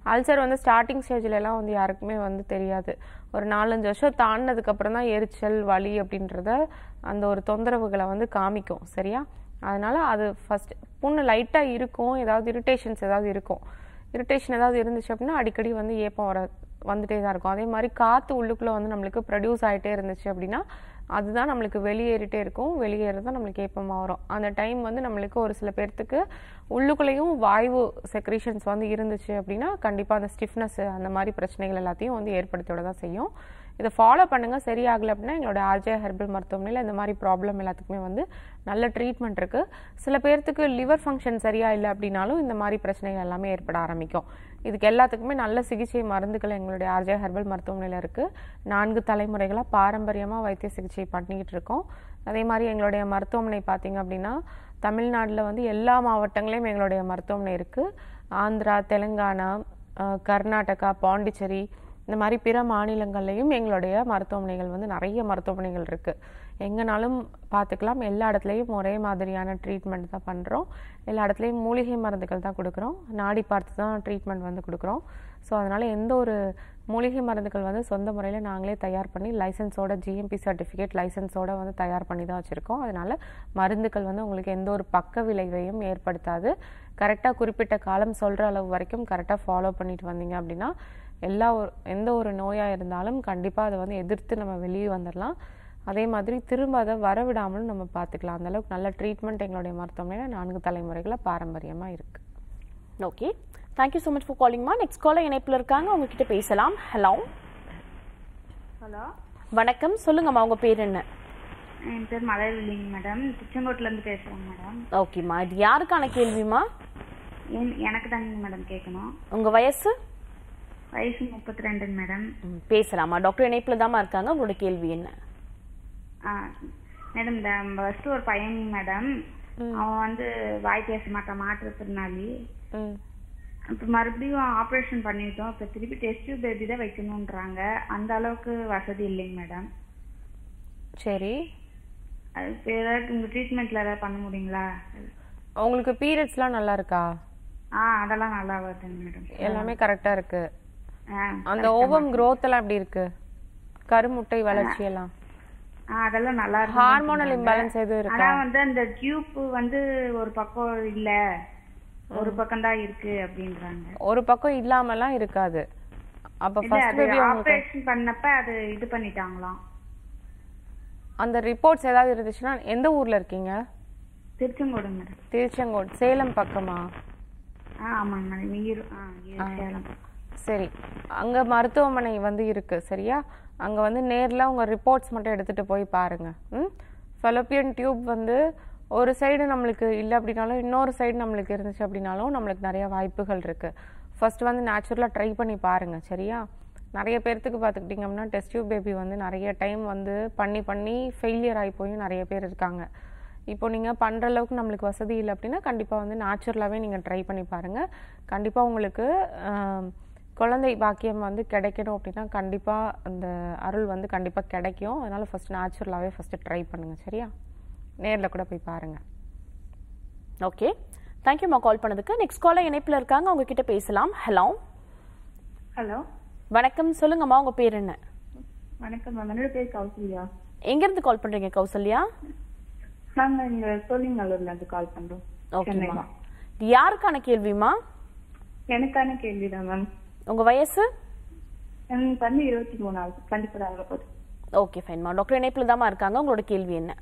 Speaker 2: அல்சர் வந்து ஸ்டார்டிங் ஸ்டேஜ்ல எல்லாம் வந்து யாருக்குமே வந்து தெரியாது ஒரு நாலஞ்சு வருஷம் தாண்டினதுக்கு அப்புறம் தான் எரிச்சல் வலி அப்படின்றத அந்த ஒரு தொந்தரவுகளை வந்து காமிக்கும் சரியா அதனால அது ஃபர்ஸ்ட் புண்ணு லைட்டாக இருக்கும் ஏதாவது இரிட்டேஷன்ஸ் ஏதாவது இருக்கும் இரிட்டேஷன் ஏதாவது இருந்துச்சு அப்படின்னா அடிக்கடி வந்து ஏப்பம் வர வந்துட்டே தான் இருக்கும் அதே மாதிரி காற்று உள்ளுக்குள்ளே வந்து நம்மளுக்கு ப்ரொடியூஸ் ஆகிட்டே இருந்துச்சு அப்படின்னா அதுதான் நம்மளுக்கு வெளியேறிட்டே இருக்கும் வெளியேறது தான் நம்மளுக்கு ஏப்பமாக வரும் அந்த டைம் வந்து நம்மளுக்கு ஒரு சில பேர்த்துக்கு உள்ளுக்குள்ளேயும் வாய்வு செக்ரீஷன்ஸ் வந்து இருந்துச்சு அப்படின்னா கண்டிப்பாக அந்த ஸ்டிஃப்னஸ் அந்த மாதிரி பிரச்சனைகள் எல்லாத்தையும் வந்து ஏற்படுத்தியோட தான் செய்யும் இதை ஃபாலோ பண்ணுங்க சரியாகலை அப்படின்னா எங்களோட ஆர்ஜே ஹெர்பல் மருத்துவமனையில் இந்த மாதிரி ப்ராப்ளம் எல்லாத்துக்குமே வந்து நல்ல ட்ரீட்மெண்ட் இருக்கு சில பேர்த்துக்கு லிவர் ஃபங்க்ஷன் சரியா இல்லை அப்படின்னாலும் இந்த மாதிரி பிரச்சனைகள் எல்லாமே ஏற்பட ஆரம்பிக்கும் இதுக்கு எல்லாத்துக்குமே நல்ல சிகிச்சை மருந்துகள் எங்களுடைய ஆர்ஜே ஹெர்பல் மருத்துவமனையில் இருக்கு நான்கு தலைமுறைகளாக பாரம்பரியமாக வைத்திய சிகிச்சை பண்ணிக்கிட்டு இருக்கோம் அதே மாதிரி எங்களுடைய மருத்துவமனை பார்த்தீங்க அப்படின்னா தமிழ்நாட்டில் வந்து எல்லா மாவட்டங்களையும் எங்களுடைய மருத்துவமனை இருக்கு ஆந்திரா தெலுங்கானா அஹ், கர்நாடகா பாண்டிச்சேரி இந்த மாதிரி பிற மாநிலங்கள்லையும் எங்களுடைய மருத்துவமனைகள் வந்து நிறைய மருத்துவமனைகள் இருக்கு எங்கனாலும் பார்த்துக்கலாம் எல்லா இடத்துலையும் ஒரே மாதிரியான ட்ரீட்மெண்ட் தான் பண்ணுறோம் எல்லா இடத்துலையும் மூலிகை மருந்துகள் தான் கொடுக்குறோம் நாடி பார்த்து தான் ட்ரீட்மெண்ட் வந்து கொடுக்குறோம் ஸோ அதனால் எந்த ஒரு மூலிகை மருந்துகள் வந்து சொந்த முறையில் நாங்களே தயார் பண்ணி லைசன்ஸோட ஜிஎம்பி சர்டிஃபிகேட் லைசன்ஸோட வந்து தயார் பண்ணி தான் வச்சுருக்கோம் அதனால் மருந்துகள் வந்து உங்களுக்கு எந்த ஒரு பக்க விளைவையும் ஏற்படுத்தாது கரெக்டாக குறிப்பிட்ட காலம் சொல்கிற அளவு வரைக்கும் கரெக்டாக ஃபாலோ பண்ணிட்டு வந்தீங்க அப்படின்னா எல்லா ஒரு எந்த ஒரு நோயாக இருந்தாலும் கண்டிப்பாக அதை வந்து எதிர்த்து நம்ம வெளியே வந்துடலாம் அதே மாதிரி திரும்ப அதை வரவிடாமலும் நம்ம பார்த்துக்கலாம் அந்த அளவுக்கு நல்ல ட்ரீட்மெண்ட் எங்களுடைய மருத்துவமனையில் நான்கு தலைமுறைகளாக பாரம்பரியமாக இருக்குது
Speaker 1: okay thank you so much for காலிங்மா நெக்ஸ்ட் காலர் இணைப்பில் இருக்காங்க உங்ககிட்ட பேசலாம் ஹலோ
Speaker 3: ஹலோ
Speaker 1: வணக்கம் சொல்லுங்கம்மா உங்க பேர் என்ன
Speaker 3: என் பேர் மலர்வில்லிங்க மேடம் திருச்செங்கோட்டுல இருந்து பேசுறேங்க மேடம்
Speaker 1: ஓகேம்மா இது யாருக்கான கேள்விமா
Speaker 3: என்- எனக்கு தாங்க மேடம் கேட்கணும்
Speaker 1: உங்க வயசு
Speaker 3: வயசு முப்பத்தி ரெண்டுங்க மேடம்
Speaker 1: ம், பேசலாமா டாக்டர் இணைப்பில் தாம்மா இருக்காங்க உங்களோட கேள்வி என்ன
Speaker 3: ஆ மேடம் இந்த ஃபர்ஸ்ட் ஒரு பையன் மேடம் அவன் வந்து வாய் பேச மாட்டான் மாற்றுத்திறனாளி
Speaker 2: ம்
Speaker 3: இப்போ மறுபடியும் ஆப்ரேஷன் பண்ணிட்டோம் இப்போ திருப்பி டெஸ்ட் பேபி தான் வைக்கணுன்றாங்க அந்த அளவுக்கு வசதி இல்லைங்க மேடம்
Speaker 2: சரி
Speaker 3: அதுக்கு ஏதாவது உங்க ட்ரீட்மெண்ட்ல ஏதாவது பண்ண முடியுங்களா
Speaker 2: உங்களுக்கு பீரியட்ஸ்லாம் நல்லா இருக்கா
Speaker 3: ஆ அதெல்லாம் நல்லா வருதுங்க மேடம்
Speaker 2: எல்லாமே கரெக்டாக இருக்கு
Speaker 3: ஆ
Speaker 2: அந்த ஓவம் growth எல்லாம் எப்படி இருக்கு கருமுட்டை வளர்ச்சி எல்லாம்
Speaker 3: ஆ, அதெல்லாம் நல்லா இருக்கு
Speaker 2: ஹார்மோனல் இம்பேலன்ஸ் எதுவும் இருக்கா
Speaker 3: ஆனா வந்து அந்த டியூப் வந்து ஒரு பக்கம் இல்ல ஒரு பக்கம் தான் இருக்கு அப்படின்றாங்க
Speaker 2: ஒரு பக்கம் இல்லாமலாம் இருக்காது அப்ப
Speaker 3: இல்ல
Speaker 2: ஃபர்ஸ்ட்
Speaker 3: அது
Speaker 2: பேபி உங்களுக்கு
Speaker 3: ஆபரேஷன் பண்ணப்ப அது இது பண்ணிட்டாங்களாம்
Speaker 2: அந்த ரிப்போர்ட்ஸ் ஏதாவது இருந்துச்சுன்னா எந்த ஊர்ல இருக்கீங்க
Speaker 3: திருச்செங்கோடு மேடம்
Speaker 2: திருச்செங்கோடு சேலம் பக்கமா
Speaker 3: ஆ ஆமாங்க மேடம் ஈரோ ஆ ஈரோ சேலம்
Speaker 2: சரி அங்க மருத்துவமனை வந்து இருக்கு சரியா அங்க வந்து நேர்ல உங்க ரிப்போர்ட்ஸ் மட்டும் எடுத்துட்டு போய் பாருங்க ம் ஃபெலோப்பியன் டியூப் வந்து ஒரு சைடு நம்மளுக்கு இல்லை அப்படின்னாலும் இன்னொரு சைடு நம்மளுக்கு இருந்துச்சு அப்படின்னாலும் நம்மளுக்கு நிறைய வாய்ப்புகள் இருக்கு ஃபர்ஸ்ட் வந்து நேச்சுரலாக ட்ரை பண்ணி பாருங்க சரியா நிறைய பேர்த்துக்கு பார்த்துக்கிட்டிங்க அப்படின்னா டெஸ்ட் டியூப் பேபி வந்து நிறைய டைம் வந்து பண்ணி பண்ணி ஃபெயிலியர் ஆகி போய் நிறைய பேர் இருக்காங்க இப்போ நீங்கள் பண்ணுற அளவுக்கு நம்மளுக்கு வசதி இல்லை அப்படின்னா கண்டிப்பாக வந்து நேச்சுரலாகவே நீங்கள் ட்ரை பண்ணி பாருங்கள் கண்டிப்பாக உங்களுக்கு ஆம், குழந்தை பாக்கியம் வந்து கிடைக்கணும் அப்படின்னா கண்டிப்பாக அந்த அருள் வந்து கண்டிப்பாக கிடைக்கும் அதனால் ஃபஸ்ட் நேச்சுரலாகவே ஃபஸ்ட்டு ட்ரை பண்ணுங்கள் சரியா நேரில் கூட போய் பாருங்கள்
Speaker 1: ஓகே தேங்க்யூம்மா கால் பண்ணதுக்கு நெக்ஸ்ட் காலர் இணைப்பில் இருக்காங்க அவங்க கிட்ட பேசலாம் ஹலோ
Speaker 3: ஹலோ
Speaker 1: வணக்கம் சொல்லுங்கம்மா உங்க பேர் என்ன
Speaker 3: வணக்கம் மேம் என்னோட பேர் கௌசல்யா
Speaker 1: எங்கிருந்து கால் பண்றீங்க கௌசல்யா
Speaker 3: நாங்க இங்க சோழிங்கல்லூர்ல இருந்து கால் பண்றோம்
Speaker 1: ஓகேம்மா இது யாருக்கான கேள்விமா
Speaker 3: எனக்கான கேள்விதான் மேம்
Speaker 1: உங்க வயசு
Speaker 3: எனக்கு வந்து இருபத்தி மூணாவது கண்டிப்பா ஆக போகுது
Speaker 1: ஓகே ஃபைன்மா டாக்டர் இணைப்பில் தாம்மா இருக்காங்க உங்களோட கேள்வி என்ன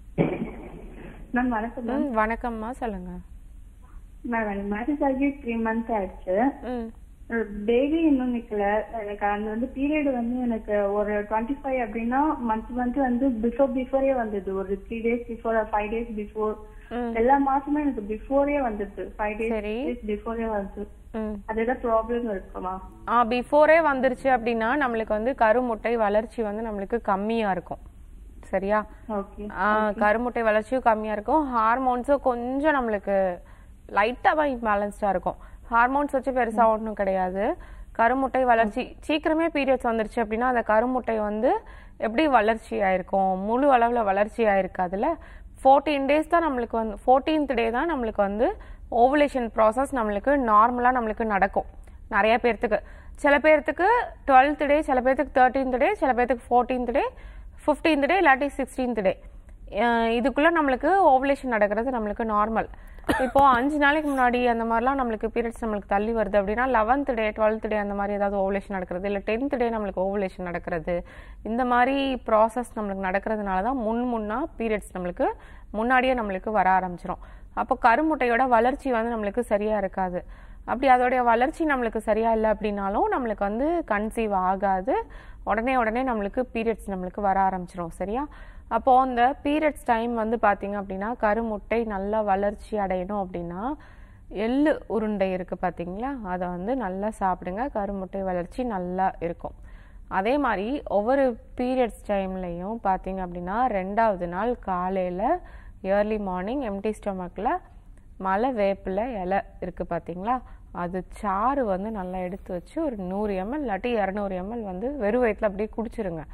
Speaker 3: மேம் வணக்கம் மேம்
Speaker 2: ம் வணக்கம்மா சொல்லுங்கள்
Speaker 3: மேம் எனக்கு மேரேஜ் ஆகி த்ரீ மந்த் ஆயிடுச்சு
Speaker 2: ம்
Speaker 3: பேபி இன்னும் நிக்கல எனக்கு அந்த வந்து பீரியட் வந்து எனக்கு ஒரு டுவெண்ட்டி ஃபைவ் அப்படின்னா மந்த் மந்த் வந்து பிஃபோர் பிஃபோரே வந்தது ஒரு three days before five days before
Speaker 2: ம்
Speaker 3: எல்லா மாசமும் எனக்கு பிஃபோரே வந்துது ஃபைவ்
Speaker 2: சரி.
Speaker 3: டேஸ் பிஃபோரே வந்து
Speaker 2: ம்
Speaker 3: அது ஏதாவது ப்ராப்ளம் இருக்குமா
Speaker 2: ஆ பிஃபோரே வந்துருச்சு அப்படின்னா நம்மளுக்கு வந்து கருமுட்டை வளர்ச்சி வந்து நம்மளுக்கு கம்மியாக இருக்கும் சரியா
Speaker 3: ஓகே
Speaker 2: ஆ, கருமுட்டை வளர்ச்சியும் கம்மியாக இருக்கும் ஹார்மோன்ஸும் கொஞ்சம் நம்மளுக்கு லைட்டாக தான் இம்பேலன்ஸ்டாக இருக்கும் ஹார்மோன்ஸ் வச்சு பெருசாக ஒன்றும் கிடையாது கருமுட்டை வளர்ச்சி சீக்கிரமே பீரியட்ஸ் வந்துருச்சு அப்படின்னா அந்த கருமுட்டை வந்து எப்படி வளர்ச்சி ஆயிருக்கும் முழு அளவில் வளர்ச்சி ஆயிருக்காதுல்ல ஃபோர்டீன் டேஸ் தான் நம்மளுக்கு வந்து ஃபோர்டீன்த் டே தான் நம்மளுக்கு வந்து ஓவுலேஷன் ப்ராசஸ் நம்மளுக்கு நார்மலாக நம்மளுக்கு நடக்கும் நிறைய பேர்த்துக்கு சில பேர்த்துக்கு டுவெல்த் டே சில பேர்த்துக்கு தேர்ட்டீன்த் டே சில பேர்த்துக்கு ஃபோர்டீன்த் டே ஃபிஃப்டீன்த் டே இல்லாட்டி சிக்ஸ்டீன்த் டே இதுக்குள்ள நம்மளுக்கு ஓவலேஷன் நடக்கிறது நம்மளுக்கு நார்மல் இப்போ அஞ்சு நாளைக்கு முன்னாடி அந்த மாதிரிலாம் நம்மளுக்கு பீரியட்ஸ் நம்மளுக்கு தள்ளி வருது அப்படின்னா லெவன்த் டே டுவெல்த் டே அந்த மாதிரி ஏதாவது ஓவலேஷன் நடக்கிறது இல்லை டென்த் டே நம்மளுக்கு ஓவலேஷன் நடக்கிறது இந்த மாதிரி ப்ராசஸ் நம்மளுக்கு நடக்கிறதுனால தான் முன் முன்னா பீரியட்ஸ் நம்மளுக்கு முன்னாடியே நம்மளுக்கு வர ஆரம்பிச்சிரும் அப்போ கருமுட்டையோட வளர்ச்சி வந்து நம்மளுக்கு சரியா இருக்காது அப்படி அதோடைய வளர்ச்சி நம்மளுக்கு சரியா இல்லை அப்படின்னாலும் நம்மளுக்கு வந்து கன்சீவ் ஆகாது உடனே உடனே நம்மளுக்கு பீரியட்ஸ் நம்மளுக்கு வர ஆரம்பிச்சிரும் சரியா அப்போ அந்த பீரியட்ஸ் டைம் வந்து பாத்தீங்க அப்படின்னா கருமுட்டை நல்லா வளர்ச்சி அடையணும் அப்படின்னா எள்ளு உருண்டை இருக்கு பாத்தீங்களா அதை வந்து நல்லா சாப்பிடுங்க கருமுட்டை வளர்ச்சி நல்லா இருக்கும் அதே மாதிரி ஒவ்வொரு பீரியட்ஸ் டைம்லையும் பார்த்தீங்க அப்படின்னா ரெண்டாவது நாள் காலையில் ஏர்லி மார்னிங் எம்டி ஸ்டொமக்கில் மலை வேப்பிலை இலை இருக்குது பார்த்தீங்களா அது சாறு வந்து நல்லா எடுத்து வச்சு ஒரு நூறு எம்எல் இல்லாட்டி இரநூறு எம்எல் வந்து வெறும் வயிற்றுல அப்படியே குடிச்சிருங்க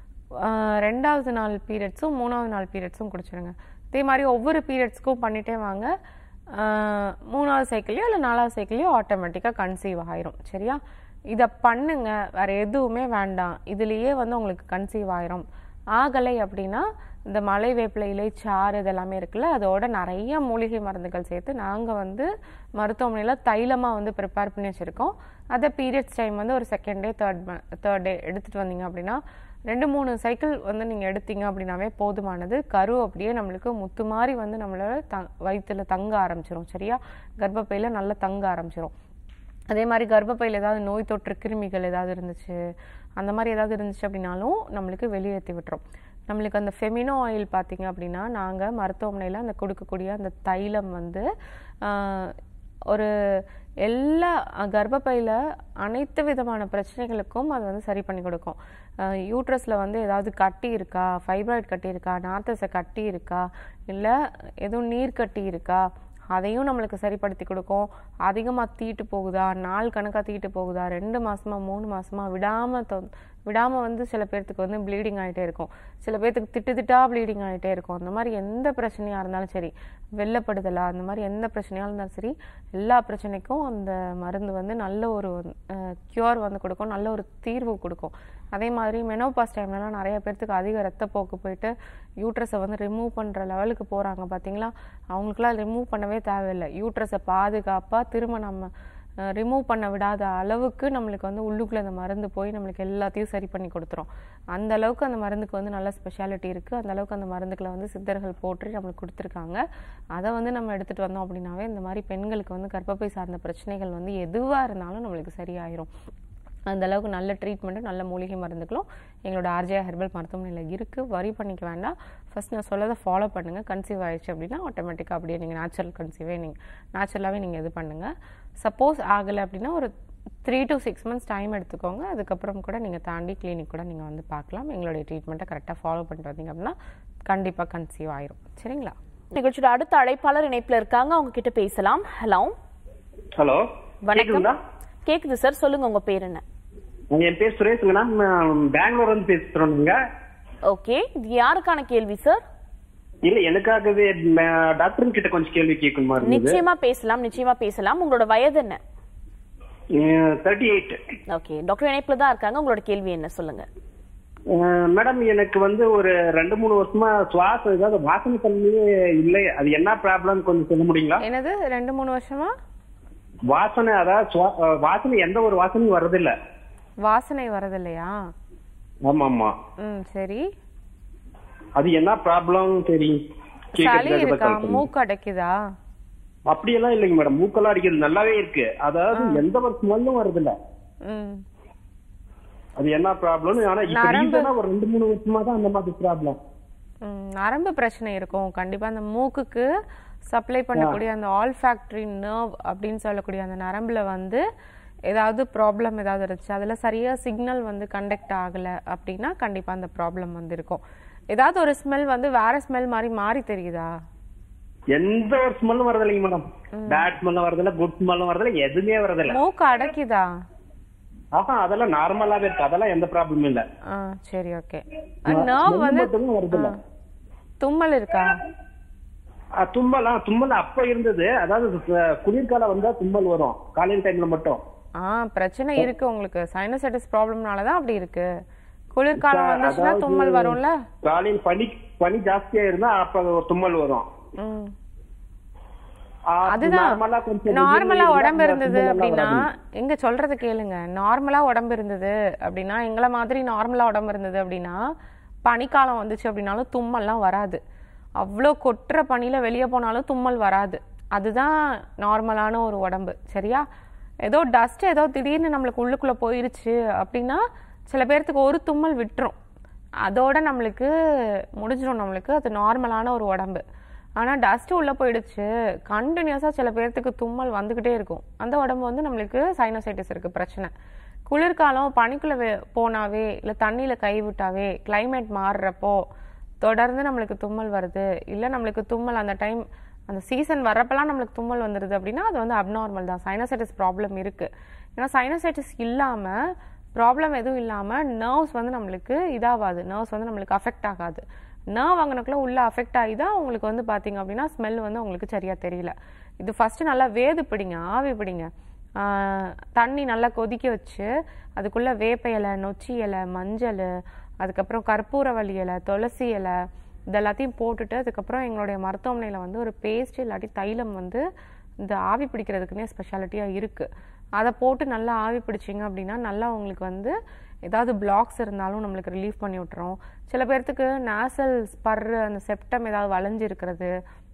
Speaker 2: ஆஹ் ரெண்டாவது நாள் பீரியட்ஸும் மூணாவது நாள் பீரியட்ஸும் குடிச்சிருங்க இதே மாதிரி ஒவ்வொரு பீரியட்ஸ்க்கும் பண்ணிட்டே வாங்க ஆஹ் மூணாவது சைக்கிளையோ இல்லை நாலாவது சைக்கிளையோ ஆட்டோமேட்டிக்காக கன்சீவ் ஆயிரும் சரியா இதை பண்ணுங்க வேற எதுவுமே வேண்டாம் இதுலயே வந்து உங்களுக்கு கன்சீவ் ஆயிரும் ஆகலை அப்படின்னா இந்த மலை வேப்பிலை இலை சாறு இதெல்லாமே இருக்குல்ல அதோட நிறைய மூலிகை மருந்துகள் சேர்த்து நாங்கள் வந்து மருத்துவமனையில் தைலமாக வந்து ப்ரிப்பேர் பண்ணி வச்சுருக்கோம் அதை பீரியட்ஸ் டைம் வந்து ஒரு second day third third day எடுத்துகிட்டு வந்தீங்க அப்படின்னா ரெண்டு மூணு சைக்கிள் வந்து நீங்கள் எடுத்தீங்க அப்படின்னாவே போதுமானது கரு அப்படியே நம்மளுக்கு முத்து மாதிரி வந்து நம்மளோட த வயிற்றுல தங்க ஆரம்பிச்சிரும் சரியா கர்ப்பப்பையில் நல்லா தங்க ஆரம்பிச்சிரும் அதே மாதிரி கர்ப்பப்பையில் ஏதாவது நோய் தொற்று கிருமிகள் ஏதாவது இருந்துச்சு அந்த மாதிரி ஏதாவது இருந்துச்சு அப்படின்னாலும் நம்மளுக்கு வெளியேற்றி விட்டுரும் நம்மளுக்கு அந்த ஃபெமினோ ஆயில் பார்த்தீங்க அப்படின்னா நாங்கள் மருத்துவமனையில் அந்த கொடுக்கக்கூடிய அந்த தைலம் வந்து ஆஹ், ஒரு எல்லா கர்ப்பப்பையில் அனைத்து விதமான பிரச்சனைகளுக்கும் அது வந்து சரி பண்ணி கொடுக்கும் யூட்ரஸில் வந்து ஏதாவது கட்டி இருக்கா ஃபைப்ராய்டு கட்டி இருக்கா நார்த்தஸை கட்டி இருக்கா இல்லை எதுவும் நீர் கட்டி இருக்கா அதையும் நம்மளுக்கு சரிப்படுத்தி கொடுக்கும் அதிகமாக தீட்டு போகுதா நாள் கணக்காக தீட்டு போகுதா ரெண்டு மாசமா மூணு மாசமா விடாமல் தொ விடாமல் வந்து சில பேர்த்துக்கு வந்து ப்ளீடிங் ஆகிட்டே இருக்கும் சில பேர்த்துக்கு திட்டு திட்டா ப்ளீடிங் ஆகிட்டே இருக்கும் அந்த மாதிரி எந்த பிரச்சனையாக இருந்தாலும் சரி வெள்ளப்படுதலா அந்த மாதிரி எந்த பிரச்சனையாக இருந்தாலும் சரி எல்லா பிரச்சனைக்கும் அந்த மருந்து வந்து நல்ல ஒரு க்யூர் வந்து கொடுக்கும் நல்ல ஒரு தீர்வு கொடுக்கும் அதே மாதிரி மெனோபாஸ் டைம்லலாம் நிறைய பேர்த்துக்கு அதிக ரத்தப்போக்கு போயிட்டு யூட்ரஸை வந்து ரிமூவ் பண்ணுற லெவலுக்கு போகிறாங்க பார்த்தீங்களா அவங்களுக்குலாம் ரிமூவ் பண்ணவே தேவையில்லை யூட்ரஸை பாதுகாப்பாக திரும்ப நம்ம ரிமூவ் பண்ண விடாத அளவுக்கு நம்மளுக்கு வந்து உள்ளுக்குள்ள அந்த மருந்து போய் நம்மளுக்கு எல்லாத்தையும் சரி பண்ணி கொடுத்துரும் அந்த அளவுக்கு அந்த மருந்துக்கு வந்து நல்ல ஸ்பெஷாலிட்டி இருக்குது அந்த அளவுக்கு அந்த மருந்துக்களை வந்து சித்தர்கள் போட்டு நம்மளுக்கு கொடுத்துருக்காங்க அதை வந்து நம்ம எடுத்துகிட்டு வந்தோம் அப்படின்னாவே இந்த மாதிரி பெண்களுக்கு வந்து கர்ப்பப்பை சார்ந்த பிரச்சனைகள் வந்து எதுவாக இருந்தாலும் நம்மளுக்கு சரியாயிரும் அந்த அளவுக்கு நல்ல ட்ரீட்மெண்ட்டும் நல்ல மூலிகை மருந்துகளும் எங்களோட ஆர்ஜே ஹெர்பல் மருத்துவமனையில் இருக்குது வரி பண்ணிக்க வேண்டாம் ஃபர்ஸ்ட் நான் சொல்லதை ஃபாலோ பண்ணுங்கள் கன்சீவ் ஆயிடுச்சு அப்படின்னா ஆட்டோமேட்டிக்காக அப்படியே நீங்கள் நேச்சுரல் கன்சீவே நீங்கள் நேச்சுரலாகவே நீங்கள் இது பண்ணுங்கள் சப்போஸ் ஆகலை அப்படின்னா ஒரு three to six months time எடுத்துக்கோங்க அதுக்கப்புறம் கூட நீங்கள் தாண்டி கிளினிக் கூட நீங்கள் வந்து பார்க்கலாம் எங்களுடைய ட்ரீட்மெண்ட்டை கரெக்டாக ஃபாலோ பண்ணிட்டு வந்தீங்க அப்படின்னா கண்டிப்பாக கன்சீவ் ஆயிரும் சரிங்களா
Speaker 1: நிகழ்ச்சியோட அடுத்த அழைப்பாளர் இணைப்புல இருக்காங்க அவங்க கிட்ட பேசலாம் ஹலோ
Speaker 4: ஹலோ
Speaker 1: வணக்கம்
Speaker 4: கேக்குதுங்களா
Speaker 1: கேக்குது சார் சொல்லுங்க உங்க பேர் என்ன
Speaker 4: என் பேர் சுரேஷுங்க நான் பெங்களூர் வந்து பேசுறோங்க
Speaker 1: ஓகே இது யாருக்கான கேள்வி சார்
Speaker 4: இல்ல எனக்காகவே டாக்டர் கிட்ட கொஞ்சம் கேள்வி கேட்கணுமா இருந்தது
Speaker 1: நிச்சயமா பேசலாம் நிச்சயமா பேசலாம் உங்களோட வயது என்ன
Speaker 4: தேர்ட்டி எயிட்
Speaker 1: ஓகே டாக்டர் இணைப்புல தான் இருக்காங்க உங்களோட கேள்வி என்ன சொல்லுங்க
Speaker 4: மேடம் எனக்கு வந்து ஒரு ரெண்டு மூணு வருஷமா சுவாசம் ஏதாவது வாசனை தன்மையே இல்லை அது என்ன ப்ராப்ளம் கொஞ்சம் சொல்ல முடியுங்களா
Speaker 2: என்னது ரெண்டு மூணு வருஷமா
Speaker 4: வாசனை அதாவது சுவா- அஹ், வாசனை எந்த ஒரு வாசனையும் வர்றதில்ல
Speaker 2: வாசனை வரதில்லையா
Speaker 4: ஆமா ஆமா
Speaker 2: ம் சரி
Speaker 4: அது என்ன ப்ராப்ளம் தெரியும்
Speaker 2: சளி
Speaker 4: கேட்கறதுக்காக
Speaker 2: இருக்கா
Speaker 4: call பண்ணேன்.
Speaker 2: மூக்கு அடைக்குதா
Speaker 4: அப்படியெல்லாம் இல்லைங்க மேடம் மூக்கெல்லாம் அடிக்கிறது நல்லாவே இருக்கு அதாவது எந்த ஒரு ஸ்மெல்லும் வருதில்ல
Speaker 2: ம்
Speaker 4: அது என்ன ப்ராப்ளம் ஆனா இப்ப
Speaker 2: நரம்பு-
Speaker 4: ரீசனா ஒரு ரெண்டு மூணு வருஷமா தான் அந்த மாதிரி ப்ராப்ளம்
Speaker 2: ம், நரம்பு பிரச்சனை இருக்கும் கண்டிப்பா அந்த மூக்குக்கு சப்ளை பண்ணக்கூடிய அந்த ஆல்ஃபேக்டரி நர்வ் அப்படின்னு சொல்லக்கூடிய அந்த நரம்புல வந்து ஏதாவது ப்ராப்ளம் ஏதாவது இருந்துச்சு அதுல சரியா சிக்னல் வந்து கண்டக்ட் ஆகல அப்படின்னா கண்டிப்பா அந்த ப்ராப்ளம் வந்து இருக்கும் ஏதாவது ஒரு ஸ்மெல் வந்து வேற ஸ்மெல் மாதிரி மாறி தெரியுதா
Speaker 4: எந்த ஒரு ஸ்மெல்லும் வரதில்லைங்க மேடம் பேட் ஸ்மெல்லும் வரதில்ல குட் ஸ்மெல்லும் வரதில்ல எதுவுமே வரதில்ல
Speaker 2: மூக்கு அடைக்குதா
Speaker 4: ஆஹா அதெல்லாம் நார்மலாவே இருக்கு அதெல்லாம் எந்த ப்ராப்ளமும் இல்ல
Speaker 2: ஆ சரி ஓகே நர்வ்
Speaker 4: ஸ்மெல்
Speaker 2: வந்து
Speaker 4: மட்டும்தான் வருதில்ல
Speaker 2: ஆ. தும்மல் இருக்கா
Speaker 4: தும்மல் தும்மல் அப்ப இருந்தது அதாவது அஹ், குளிர்காலம் வந்தா தும்மல் வரும் காலையில் டைம்ல மட்டும்
Speaker 2: ஆ பிரச்சனை இருக்கு உங்களுக்கு சைனசைட்டிஸ் ப்ராப்ளம்னால தான் அப்படி இருக்கு குளிர்காலம் வந்துச்சுன்னா
Speaker 4: அதாவது-
Speaker 2: தும்மல் வரும்ல
Speaker 4: காலையில் பனி பனி ஜாஸ்தியா இருந்தா அப்ப ஒரு தும்மல் வரும்
Speaker 2: ம்
Speaker 4: ஆ,
Speaker 2: அதுதான்
Speaker 4: நார்மலா கொஞ்சம்
Speaker 2: நார்மலா
Speaker 4: வெயில்
Speaker 2: உடம்பு
Speaker 4: இருந்தா
Speaker 2: இருந்தது
Speaker 4: தும்மல் எல்லாம்
Speaker 2: அப்படின்னா
Speaker 4: வராது.
Speaker 2: எங்க சொல்றது கேளுங்க நார்மலா உடம்பு இருந்தது அப்படின்னா எங்களை மாதிரி நார்மலா உடம்பு இருந்தது அப்படின்னா பனிக்காலம் வந்துச்சு அப்படின்னாலும் தும்மல்லாம் வராது அவ்வளோ கொட்டுற பனியில வெளியே போனாலும் தும்மல் வராது அதுதான் நார்மலான ஒரு உடம்பு சரியா ஏதோ டஸ்ட் ஏதோ திடீர்னு நம்மளுக்கு உள்ளுக்குள்ள போயிருச்சு அப்படின்னா சில பேர்த்துக்கு ஒரு தும்மல் விட்டுரும் அதோட நம்மளுக்கு முடிஞ்சிடும் நம்மளுக்கு அது நார்மலான ஒரு உடம்பு ஆனால் டஸ்ட் உள்ளே போயிடுச்சு கண்டினியூஸாக சில பேர்த்துக்கு தும்மல் வந்துக்கிட்டே இருக்கும் அந்த உடம்பு வந்து நம்மளுக்கு சைனோசைட்டிஸ் இருக்குது பிரச்சனை குளிர்காலம் பனிக்குள்ளே வே போனாவே இல்லை தண்ணியில் கை விட்டாவே climate மாறுறப்போ தொடர்ந்து நம்மளுக்கு தும்மல் வருது இல்லை நம்மளுக்கு தும்மல் அந்த டைம் அந்த சீசன் வர்றப்பெல்லாம் நம்மளுக்கு தும்மல் வந்துடுது அப்படின்னா அது வந்து அப்நார்மல் தான் சைனசைட்டிஸ் ப்ராப்ளம் இருக்குது ஏன்னா சைனசைட்டிஸ் இல்லாமல் ப்ராப்ளம் எதுவும் இல்லாமல் நர்வ்ஸ் வந்து நம்மளுக்கு இதாகாது நர்வ்ஸ் வந்து நம்மளுக்கு அஃபெக்ட் ஆகாது நர்வ் அங்கனக்குள்ள உள்ள அஃபெக்ட் ஆகி தான் உங்களுக்கு வந்து பார்த்தீங்க அப்படின்னா ஸ்மெல் வந்து உங்களுக்கு சரியாக தெரியல இது ஃபஸ்ட்டு நல்லா வேது பிடிங்க ஆவி பிடிங்க ஆஹ் தண்ணி நல்லா கொதிக்க வச்சு அதுக்குள்ள வேப்ப இலை நொச்சி இலை மஞ்சள் அதுக்கப்புறம் கற்பூரவள்ளி இலை துளசி இலை இதெல்லாத்தையும் போட்டுட்டு அதுக்கப்புறம் எங்களுடைய மருத்துவமனையில் வந்து ஒரு பேஸ்ட் இல்லாட்டி தைலம் வந்து இந்த ஆவி பிடிக்கிறதுக்குன்னே ஸ்பெஷாலிட்டியாக இருக்குது அதை போட்டு நல்லா ஆவி பிடிச்சிங்க அப்படின்னா நல்லா உங்களுக்கு வந்து ஏதாவது பிளாக்ஸ் இருந்தாலும் நம்மளுக்கு ரிலீஃப் பண்ணி விட்டுரும் சில பேர்த்துக்கு நேசல் ஸ்பர்ரு அந்த செப்டம் ஏதாவது வளைஞ்சு இருக்கிறது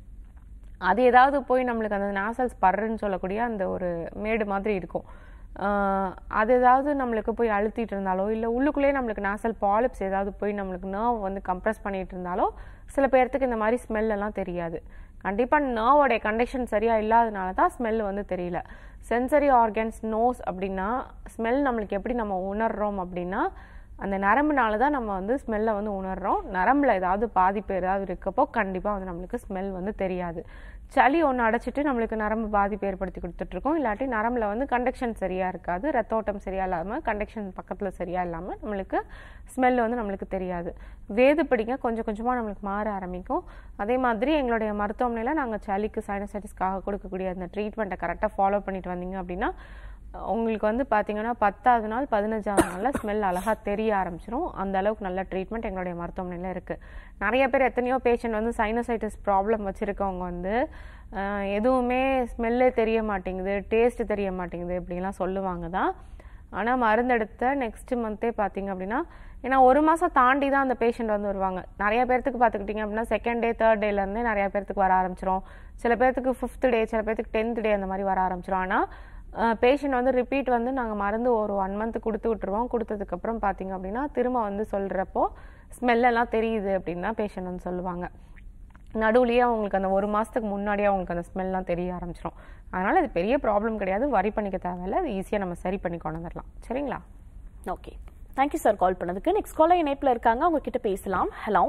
Speaker 2: அது ஏதாவது போய் நம்மளுக்கு அந்த நாசல் ஸ்பர்ன்னு சொல்லக்கூடிய அந்த ஒரு மேடு மாதிரி இருக்கும் ஆஹ் அது ஏதாவது நம்மளுக்கு போய் அழுத்திட்டு இருந்தாலோ இல்லை உள்ளுக்குள்ளேயே நம்மளுக்கு நாசல் பாலிப்ஸ் ஏதாவது போய் நம்மளுக்கு நர்வ் வந்து கம்ப்ரெஸ் பண்ணிட்டு இருந்தாலோ சில பேர்த்துக்கு இந்த மாதிரி ஸ்மெல் எல்லாம் தெரியாது கண்டிப்பாக நர்வோடைய கண்டிஷன் சரியாக இல்லாதனால தான் ஸ்மெல் வந்து தெரியல சென்சரி ஆர்கன்ஸ் நோஸ் அப்படின்னா ஸ்மெல் நம்மளுக்கு எப்படி நம்ம உணர்றோம் அப்படின்னா அந்த நரம்புனால தான் நம்ம வந்து ஸ்மெல்லை வந்து உணர்றோம் நரம்புல ஏதாவது பாதிப்பு ஏதாவது இருக்கப்போ கண்டிப்பாக வந்து நம்மளுக்கு ஸ்மெல் வந்து தெரியாது சளி ஒன்று அடைச்சிட்டு நம்மளுக்கு நரம்பு பாதிப்பு ஏற்படுத்தி கொடுத்துட்ருக்கோம் இல்லாட்டி நரம்புல வந்து கண்டக்ஷன் சரியாக இருக்காது ரத்த ஓட்டம் சரியாக இல்லாமல் கண்டக்ஷன் பக்கத்தில் சரியாக இல்லாமல் நம்மளுக்கு ஸ்மெல் வந்து நம்மளுக்கு தெரியாது வேது பிடிங்க கொஞ்சம் கொஞ்சமாக நம்மளுக்கு மாற ஆரம்பிக்கும் அதே மாதிரி எங்களுடைய மருத்துவமனையில் நாங்கள் சளிக்கு சைனசைட்டிஸ்க்காக கொடுக்கக்கூடிய அந்த ட்ரீட்மெண்ட்டை கரெக்டாக ஃபாலோ பண்ணிட்டு வந்தீங்க அப்படின்னா உங்களுக்கு வந்து பார்த்தீங்கன்னா பத்தாவது நாள் பதினஞ்சாவது நாளில் ஸ்மெல் அழகாக தெரிய ஆரம்பிச்சிரும் அந்த அளவுக்கு நல்ல ட்ரீட்மெண்ட் எங்களுடைய மருத்துவமனையில் இருக்குது நிறைய பேர் எத்தனையோ பேஷண்ட் வந்து சைனசைட்டிஸ் ப்ராப்ளம் வச்சுருக்கவங்க வந்து ஆஹ், எதுவுமே ஸ்மெல்லே தெரிய மாட்டேங்குது டேஸ்ட் தெரிய மாட்டேங்குது இப்படிலாம் சொல்லுவாங்க தான் ஆனால் மருந்தெடுத்த நெக்ஸ்ட் மந்த்தே பார்த்தீங்க அப்படின்னா ஏன்னா ஒரு மாதம் தாண்டி தான் அந்த பேஷண்ட் வந்து வருவாங்க நிறைய பேர்த்துக்கு பார்த்துக்கிட்டிங்க அப்படின்னா செகண்ட் டே தேர்ட் டேலேருந்தே நிறைய பேர்த்துக்கு வர ஆரம்பிச்சிரும் சில பேர்த்துக்கு ஃபிஃப்த் டே சில பேர்த்துக்கு டென்த் டே அந்த மாதிரி வர ஆரம்பிச்சிரும் ஆனால் பேஷண்ட் வந்து ரிப்பீட் வந்து நாங்கள் மருந்து ஒரு ஒன் மந்த் கொடுத்து விட்டுருவோம் கொடுத்ததுக்கப்புறம் பார்த்தீங்க அப்படின்னா திரும்ப வந்து சொல்கிறப்போ ஸ்மெல்லெல்லாம் தெரியுது அப்படின்னு தான் பேஷண்ட் வந்து சொல்லுவாங்க நடுவுலயே அவங்களுக்கு அந்த ஒரு மாதத்துக்கு முன்னாடியே அவங்களுக்கு அந்த ஸ்மெல்லாம் தெரிய ஆரம்பிச்சிடும் அதனால் இது பெரிய ப்ராப்ளம் கிடையாது வரி பண்ணிக்க தேவையில்ல அது ஈஸியாக நம்ம சரி பண்ணி கொண்டு வந்துடலாம் சரிங்களா
Speaker 1: ஓகே தேங்க்யூ சார் கால் பண்ணதுக்கு நெக்ஸ்ட் காலர் இணைப்பில் இருக்காங்க அவங்க கிட்ட பேசலாம் ஹலோ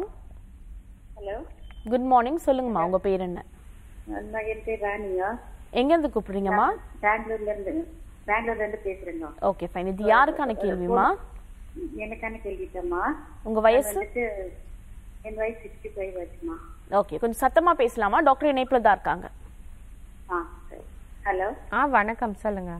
Speaker 3: ஹலோ
Speaker 1: குட் மார்னிங் சொல்லுங்கம்மா உங்க பேர் என்ன
Speaker 3: நான் என் பேர் ராணியா
Speaker 1: எங்கேருந்து கூப்பிடுறீங்கம்மா
Speaker 3: பெங்களூர்ல இருந்து பெங்களூர்ல இருந்து பேசுறேங்க
Speaker 1: ஓகே ஃபைன் இது யாருக்கான கேள்விமா
Speaker 3: எனக்கான கேள்விட்டம்மா
Speaker 1: உங்க வயசு
Speaker 3: வந்துட்டு என் வயசு சிக்ஸ்டி ஃபைவ் ஆச்சுமா
Speaker 1: ஓகே கொஞ்சம் சத்தமா பேசலாமா டாக்டர் இணைப்பில் தான் இருக்காங்க
Speaker 3: ஆ சரி ஹலோ
Speaker 2: ஆ வணக்கம் சொல்லுங்க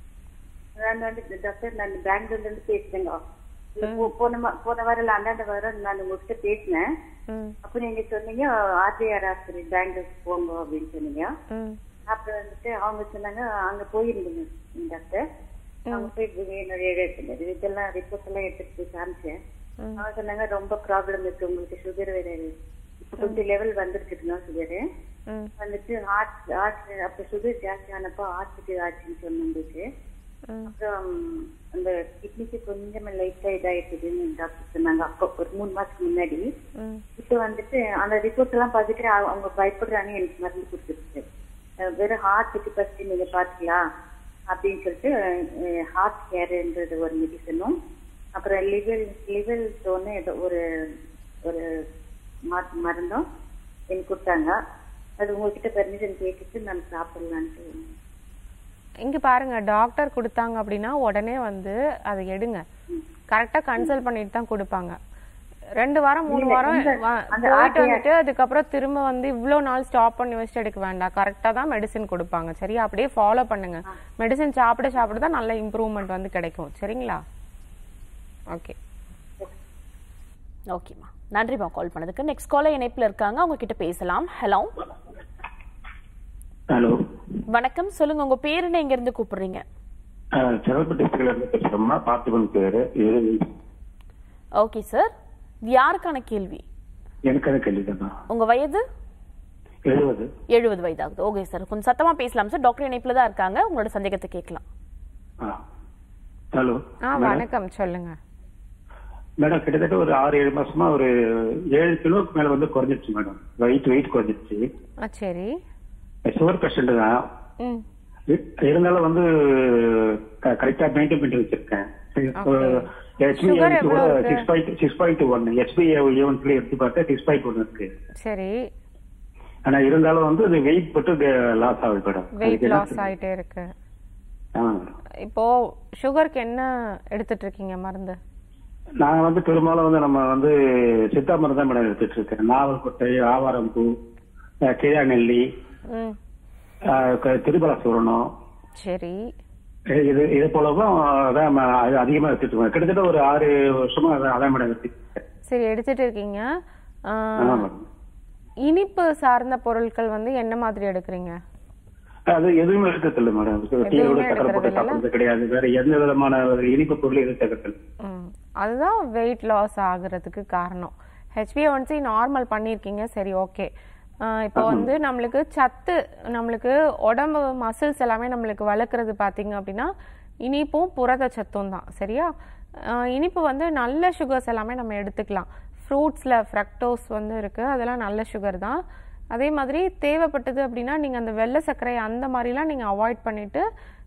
Speaker 3: நான் வந்து டாக்டர் நான் பெங்களூர்ல இருந்து பேசுறேங்க போ- போன மா- போன வாரம் அந்தாண்ட வாரம் நான் உங்ககிட்ட பேசினேன்
Speaker 2: ம்
Speaker 3: அப்ப நீங்க சொன்னீங்க ஆர்ஜிஆர் ஆஸ்பத்திரி பெங்களூருக்கு போங்க அப்படின்னு சொன்னீங்க
Speaker 2: ம்
Speaker 3: அப்புறம் வந்துட்டு அவங்க சொன்னாங்க அங்க போயிருந்தீங்க டாக்டர் அவங்க போய் என்னுடைய இதெல்லாம் ரிப்போர்ட் எல்லாம் எடுத்துட்டு போய் காமிச்சேன் அவங்க சொன்னாங்க ரொம்ப ப்ராப்ளம் இருக்கு உங்களுக்கு சுகர் வேற இப்ப கொஞ்சம் லெவல் வந்துருக்குதுன்னா சுகர்
Speaker 2: ம்
Speaker 3: வந்துட்டு ஹார்ட் ஹார்ட் அப்ப சுகர் ஜாஸ்தி ஆனப்போ ஹார்ட்டுக்கு ஆச்சுன்னு சொன்னதுக்கு
Speaker 2: ம்
Speaker 3: அப்புறம் அந்த கிட்னிக்கு கொஞ்சம் லைட்டா இதாயிட்டுதுன்னு டாக்டர் சொன்னாங்க அப்போ ஒரு மூணு மாசத்துக்கு முன்னாடி
Speaker 2: ம்
Speaker 3: இப்போ வந்துட்டு அந்த ரிப்போர்ட் எல்லாம் பார்த்துட்டு அவ- அவங்க பயப்படுறாங்க எனக்கு மருந்து கொடுத்துருக்கு அஹ் வெறும் ஹார்ட்டுக்கு ஃபர்ஸ்ட் நீங்க பாத்துக்கலாம் அப்படின்னு சொல்லிட்டு ஹார்ட் கேர்ன்றது ஒரு மெடிசனும் அப்புறம் லிவர் லிவர் ஸ்டோன்னு ஏதோ ஒரு ஒரு மா- மருந்தும் எனக்கு கொடுத்தாங்க அது உங்ககிட்ட பெர்மிஷன் கேட்டுட்டு நான் சாப்பிடலான்ட்டு
Speaker 2: இங்க பாருங்க டாக்டர் கொடுத்தாங்க அப்படின்னா உடனே வந்து அதை எடுங்க கரெக்டாக கன்சல்ட் பண்ணிட்டு தான் கொடுப்பாங்க ரெண்டு வாரம் மூணு
Speaker 3: இல்ல,
Speaker 2: வாரம்
Speaker 3: இந்த-
Speaker 2: வா-
Speaker 3: அந்த
Speaker 2: போயிட்டு
Speaker 3: RTR
Speaker 2: வந்துட்டு அதுக்கப்புறம் திரும்ப வந்து இவ்வளோ நாள் ஸ்டாப் பண்ணி வச்சுட்டு எடுக்க வேண்டாம் கரெக்டாக தான் மெடிசின் கொடுப்பாங்க சரியா அப்படியே ஃபாலோ பண்ணுங்க மெடிசின் சாப்பிட சாப்பிட தான் நல்ல இம்ப்ரூவ்மெண்ட் வந்து கிடைக்கும் சரிங்களா ஓகே
Speaker 1: ஓகேம்மா நன்றிம்மா கால் பண்ணதுக்கு நெக்ஸ்ட் காலர் இணைப்புல இருக்காங்க அவங்க கிட்ட பேசலாம் ஹலோ
Speaker 5: ஹலோ
Speaker 1: வணக்கம் சொல்லுங்க உங்க பேர் என்ன இங்க இருந்து கூப்பிடுறீங்க
Speaker 5: செங்கல்பட்டு டிஸ்ட்ரிக்ட்ல இருந்து பேசுறோம்னா பார்த்திபன் பேரு இது
Speaker 1: ஓகே சார் இது யாருக்கான கேள்வி
Speaker 5: எனக்கு அது கேள்விதான்
Speaker 1: உங்க வயது
Speaker 5: எழுபது
Speaker 1: எழுபது வயதாகுது ஓகே சார் கொஞ்சம் சத்தமா பேசலாம் சார் டாக்டர் இணைப்புல தான் இருக்காங்க உங்களோட சந்தேகத்தை கேட்கலாம்
Speaker 5: ஹலோ
Speaker 2: ஆ வணக்கம் சொல்லுங்க
Speaker 5: மேடம் கிட்டத்தட்ட ஒரு ஆறு ஏழு மாசமா ஒரு ஏழு கிலோக்கு மேல வந்து குறைஞ்சிருச்சு மேடம் வெயிட் வெயிட் குறைஞ்சிருச்சு
Speaker 2: ஆ சரி
Speaker 5: சுகர் பேஷண்ட் தான்
Speaker 2: ம்
Speaker 5: இ- இருந்தாலும் வந்து கரெக்டா மெயின்டைன் பண்ணி வச்சிருக்கேன்
Speaker 2: Sugar எவ்வளவு இருக்கு?
Speaker 5: Six point six point one SP ஏவன்ஸ்ல எடுத்து பார்த்தா சிக்ஸ் பாயிண்ட் ஒன் இருக்கு
Speaker 2: சரி
Speaker 5: ஆனா இருந்தாலும் வந்து அது வெயிட் மட்டும் லாஸ் ஆகுது மேடம்
Speaker 2: வெயிட்
Speaker 5: அதுக்கு என்ன
Speaker 2: லாஸ்
Speaker 5: செய்ய-
Speaker 2: ஆயிட்டே இருக்கு
Speaker 5: ஆமா மேடம்
Speaker 2: இப்போ சுகருக்கு என்ன எடுத்துட்டு இருக்கீங்க மருந்து
Speaker 5: நான் வந்து பெரும்பாலும் வந்து நம்ம வந்து சித்தா மருந்து தான் மேடம் எடுத்துட்டு இருக்கேன் நாவல்கொட்டை ஆவாரம்பூ அஹ், கிழா நெல்லி
Speaker 2: ம்
Speaker 5: அஹ், க- திருபல சூரணம்
Speaker 2: சரி
Speaker 5: அஹ், இது இது போலவும் அதான் ம- அது அதிகமா எடுத்துட்டு இருக்கேன் கிட்டத்தட்ட ஒரு ஆறு வருஷமா அதான் அதான் மேடம் எடுத்துட்டு இருக்கேன்.
Speaker 2: சரி எடுத்துட்டு இருக்கீங்க ஆ,
Speaker 5: ஆமா மேடம்
Speaker 2: இனிப்பு சார்ந்த பொருட்கள் வந்து என்ன மாதிரி எடுக்கிறீங்க
Speaker 5: அது எதுவுமே எடுக்கிறது இல்லை மேடம் டீ
Speaker 2: எதுவுமே
Speaker 5: கூட சக்கரை போட்டு
Speaker 2: எடுக்கறது இல்ல?
Speaker 5: சாப்பிடுறது கிடையாது வேற எந்த விதமான ஒரு இனிப்பு பொருள் எதுவும் சேர்க்கறது இல்லை.
Speaker 2: ம் அதுதான் வெயிட் லாஸ் ஆகுறதுக்கு காரணம் ஹெச்பிஏஒன்சி நார்மல் பண்ணியிருக்கீங்க சரி ஓகே இப்போ வந்து நம்மளுக்கு சத்து நம்மளுக்கு உடம்பு மசில்ஸ் எல்லாமே நம்மளுக்கு வளர்க்குறது பார்த்தீங்க அப்படின்னா இனிப்பும் புரத சத்தும் தான் சரியா ஆஹ் இனிப்பு வந்து நல்ல சுகர்ஸ் எல்லாமே நம்ம எடுத்துக்கலாம் ஃப்ரூட்ஸில் ஃப்ரக்டோஸ் வந்து இருக்குது அதெல்லாம் நல்ல சுகர் தான் அதே மாதிரி தேவைப்பட்டது அப்படின்னா நீங்கள் அந்த வெள்ளை சர்க்கரை அந்த மாதிரிலாம் நீங்கள் அவாய்ட் பண்ணிவிட்டு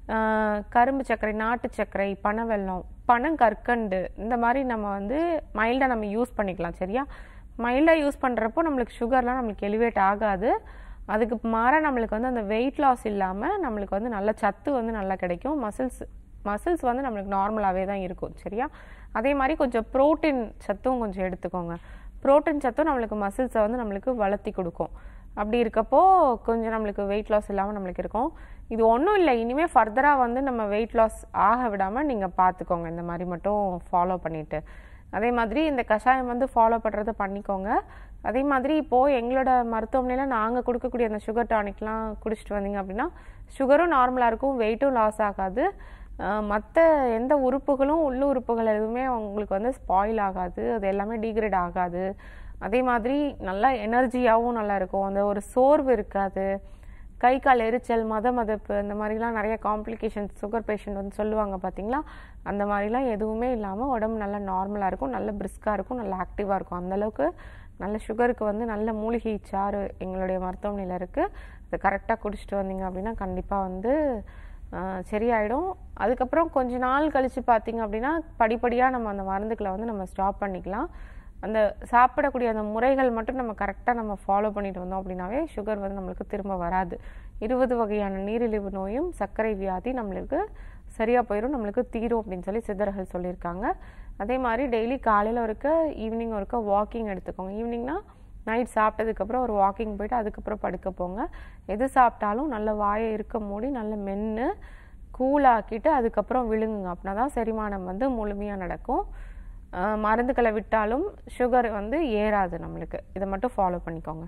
Speaker 2: கரும்பு சர்க்கரை நாட்டு சர்க்கரை பனவெல்லம் பனங்கற்கண்டு இந்த மாதிரி நம்ம வந்து மைல்டாக நம்ம யூஸ் பண்ணிக்கலாம் சரியா மைல்டாக யூஸ் பண்ணுறப்போ நம்மளுக்கு சுகர்லாம் நம்மளுக்கு எலிவேட் ஆகாது அதுக்கு மாற நம்மளுக்கு வந்து அந்த வெயிட் லாஸ் இல்லாமல் நம்மளுக்கு வந்து நல்ல சத்து வந்து நல்லா கிடைக்கும் மசில்ஸ் மசில்ஸ் வந்து நம்மளுக்கு நார்மலாகவே தான் இருக்கும் சரியா அதே மாதிரி கொஞ்சம் ப்ரோட்டீன் சத்தும் கொஞ்சம் எடுத்துக்கோங்க ப்ரோட்டீன் சத்தும் நம்மளுக்கு மசில்ஸை வந்து நம்மளுக்கு வளர்த்தி கொடுக்கும் அப்படி இருக்கப்போ கொஞ்சம் நம்மளுக்கு வெயிட் லாஸ் இல்லாமல் நம்மளுக்கு இருக்கும் இது ஒன்றும் இல்லை இனிமேல் ஃபர்தராக வந்து நம்ம வெயிட் லாஸ் ஆக விடாமல் நீங்கள் பார்த்துக்கோங்க இந்த மாதிரி மட்டும் ஃபாலோ பண்ணிட்டு அதே மாதிரி இந்த கஷாயம் வந்து ஃபாலோ பண்ணுறதை பண்ணிக்கோங்க அதே மாதிரி இப்போது எங்களோட மருத்துவமனையில் நாங்கள் கொடுக்கக்கூடிய அந்த சுகர் டானிக்லாம் குடிச்சிட்டு வந்தீங்க அப்படின்னா சுகரும் நார்மலாக இருக்கும் வெயிட்டும் லாஸ் ஆகாது மற்ற எந்த உறுப்புகளும் உள்ள உறுப்புகள் எதுவுமே உங்களுக்கு வந்து ஸ்பாயில் ஆகாது அது எல்லாமே டீக்ரேட் ஆகாது அதே மாதிரி நல்லா எனர்ஜியாகவும் நல்லா இருக்கும் அந்த ஒரு சோர்வு இருக்காது கை கால் எரிச்சல் மத மதப்பு இந்த மாதிரிலாம் நிறைய காம்ப்ளிகேஷன்ஸ் சுகர் பேஷண்ட் வந்து சொல்லுவாங்க பார்த்தீங்களா அந்த மாதிரிலாம் எதுவுமே இல்லாமல் உடம்பு நல்லா நார்மலாக இருக்கும் நல்ல பிரிஸ்காக இருக்கும் நல்ல ஆக்டிவாக இருக்கும் அந்த அளவுக்கு நல்ல சுகருக்கு வந்து நல்ல மூலிகை சாறு எங்களுடைய மருத்துவமனையில் இருக்குது அதை கரெக்டாக குடிச்சிட்டு வந்தீங்க அப்படின்னா கண்டிப்பாக வந்து ஆஹ், சரியாயிடும் அதுக்கப்புறம் கொஞ்ச நாள் கழித்து பார்த்தீங்க அப்படின்னா படிப்படியாக நம்ம அந்த மருந்துக்களை வந்து நம்ம ஸ்டாப் பண்ணிக்கலாம் அந்த சாப்பிடக்கூடிய அந்த முறைகள் மட்டும் நம்ம கரெக்டாக நம்ம ஃபாலோ பண்ணிட்டு வந்தோம் அப்படின்னாவே சுகர் வந்து நம்மளுக்கு திரும்ப வராது இருபது வகையான நீரிழிவு நோயும் சர்க்கரை வியாதி நம்மளுக்கு சரியாக போயிடும் நம்மளுக்கு தீரும் அப்படின்னு சொல்லி சித்தர்கள் சொல்லியிருக்காங்க அதே மாதிரி டெய்லி காலையில் ஒருக்க ஈவினிங் ஒருக்க வாக்கிங் எடுத்துக்கோங்க ஈவினிங்னா நைட் சாப்பிட்டதுக்கப்புறம் ஒரு வாக்கிங் போயிட்டு அதுக்கப்புறம் படுக்க போங்க எது சாப்பிட்டாலும் நல்ல வாயை இருக்க மூடி நல்ல மென்று கூலாக்கிட்டு அதுக்கப்புறம் விழுங்குங்க அப்படின்னா தான் செரிமானம் வந்து முழுமையாக நடக்கும் ஆஹ் மருந்துகளை விட்டாலும் சுகர் வந்து ஏறாது நம்மளுக்கு இதை மட்டும் ஃபாலோ பண்ணிக்கோங்க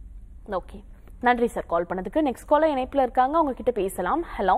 Speaker 1: ஓகே நன்றி சார் கால் பண்ணதுக்கு நெக்ஸ்ட் காலர் இணைப்புல இருக்காங்க அவங்க கிட்ட பேசலாம் ஹலோ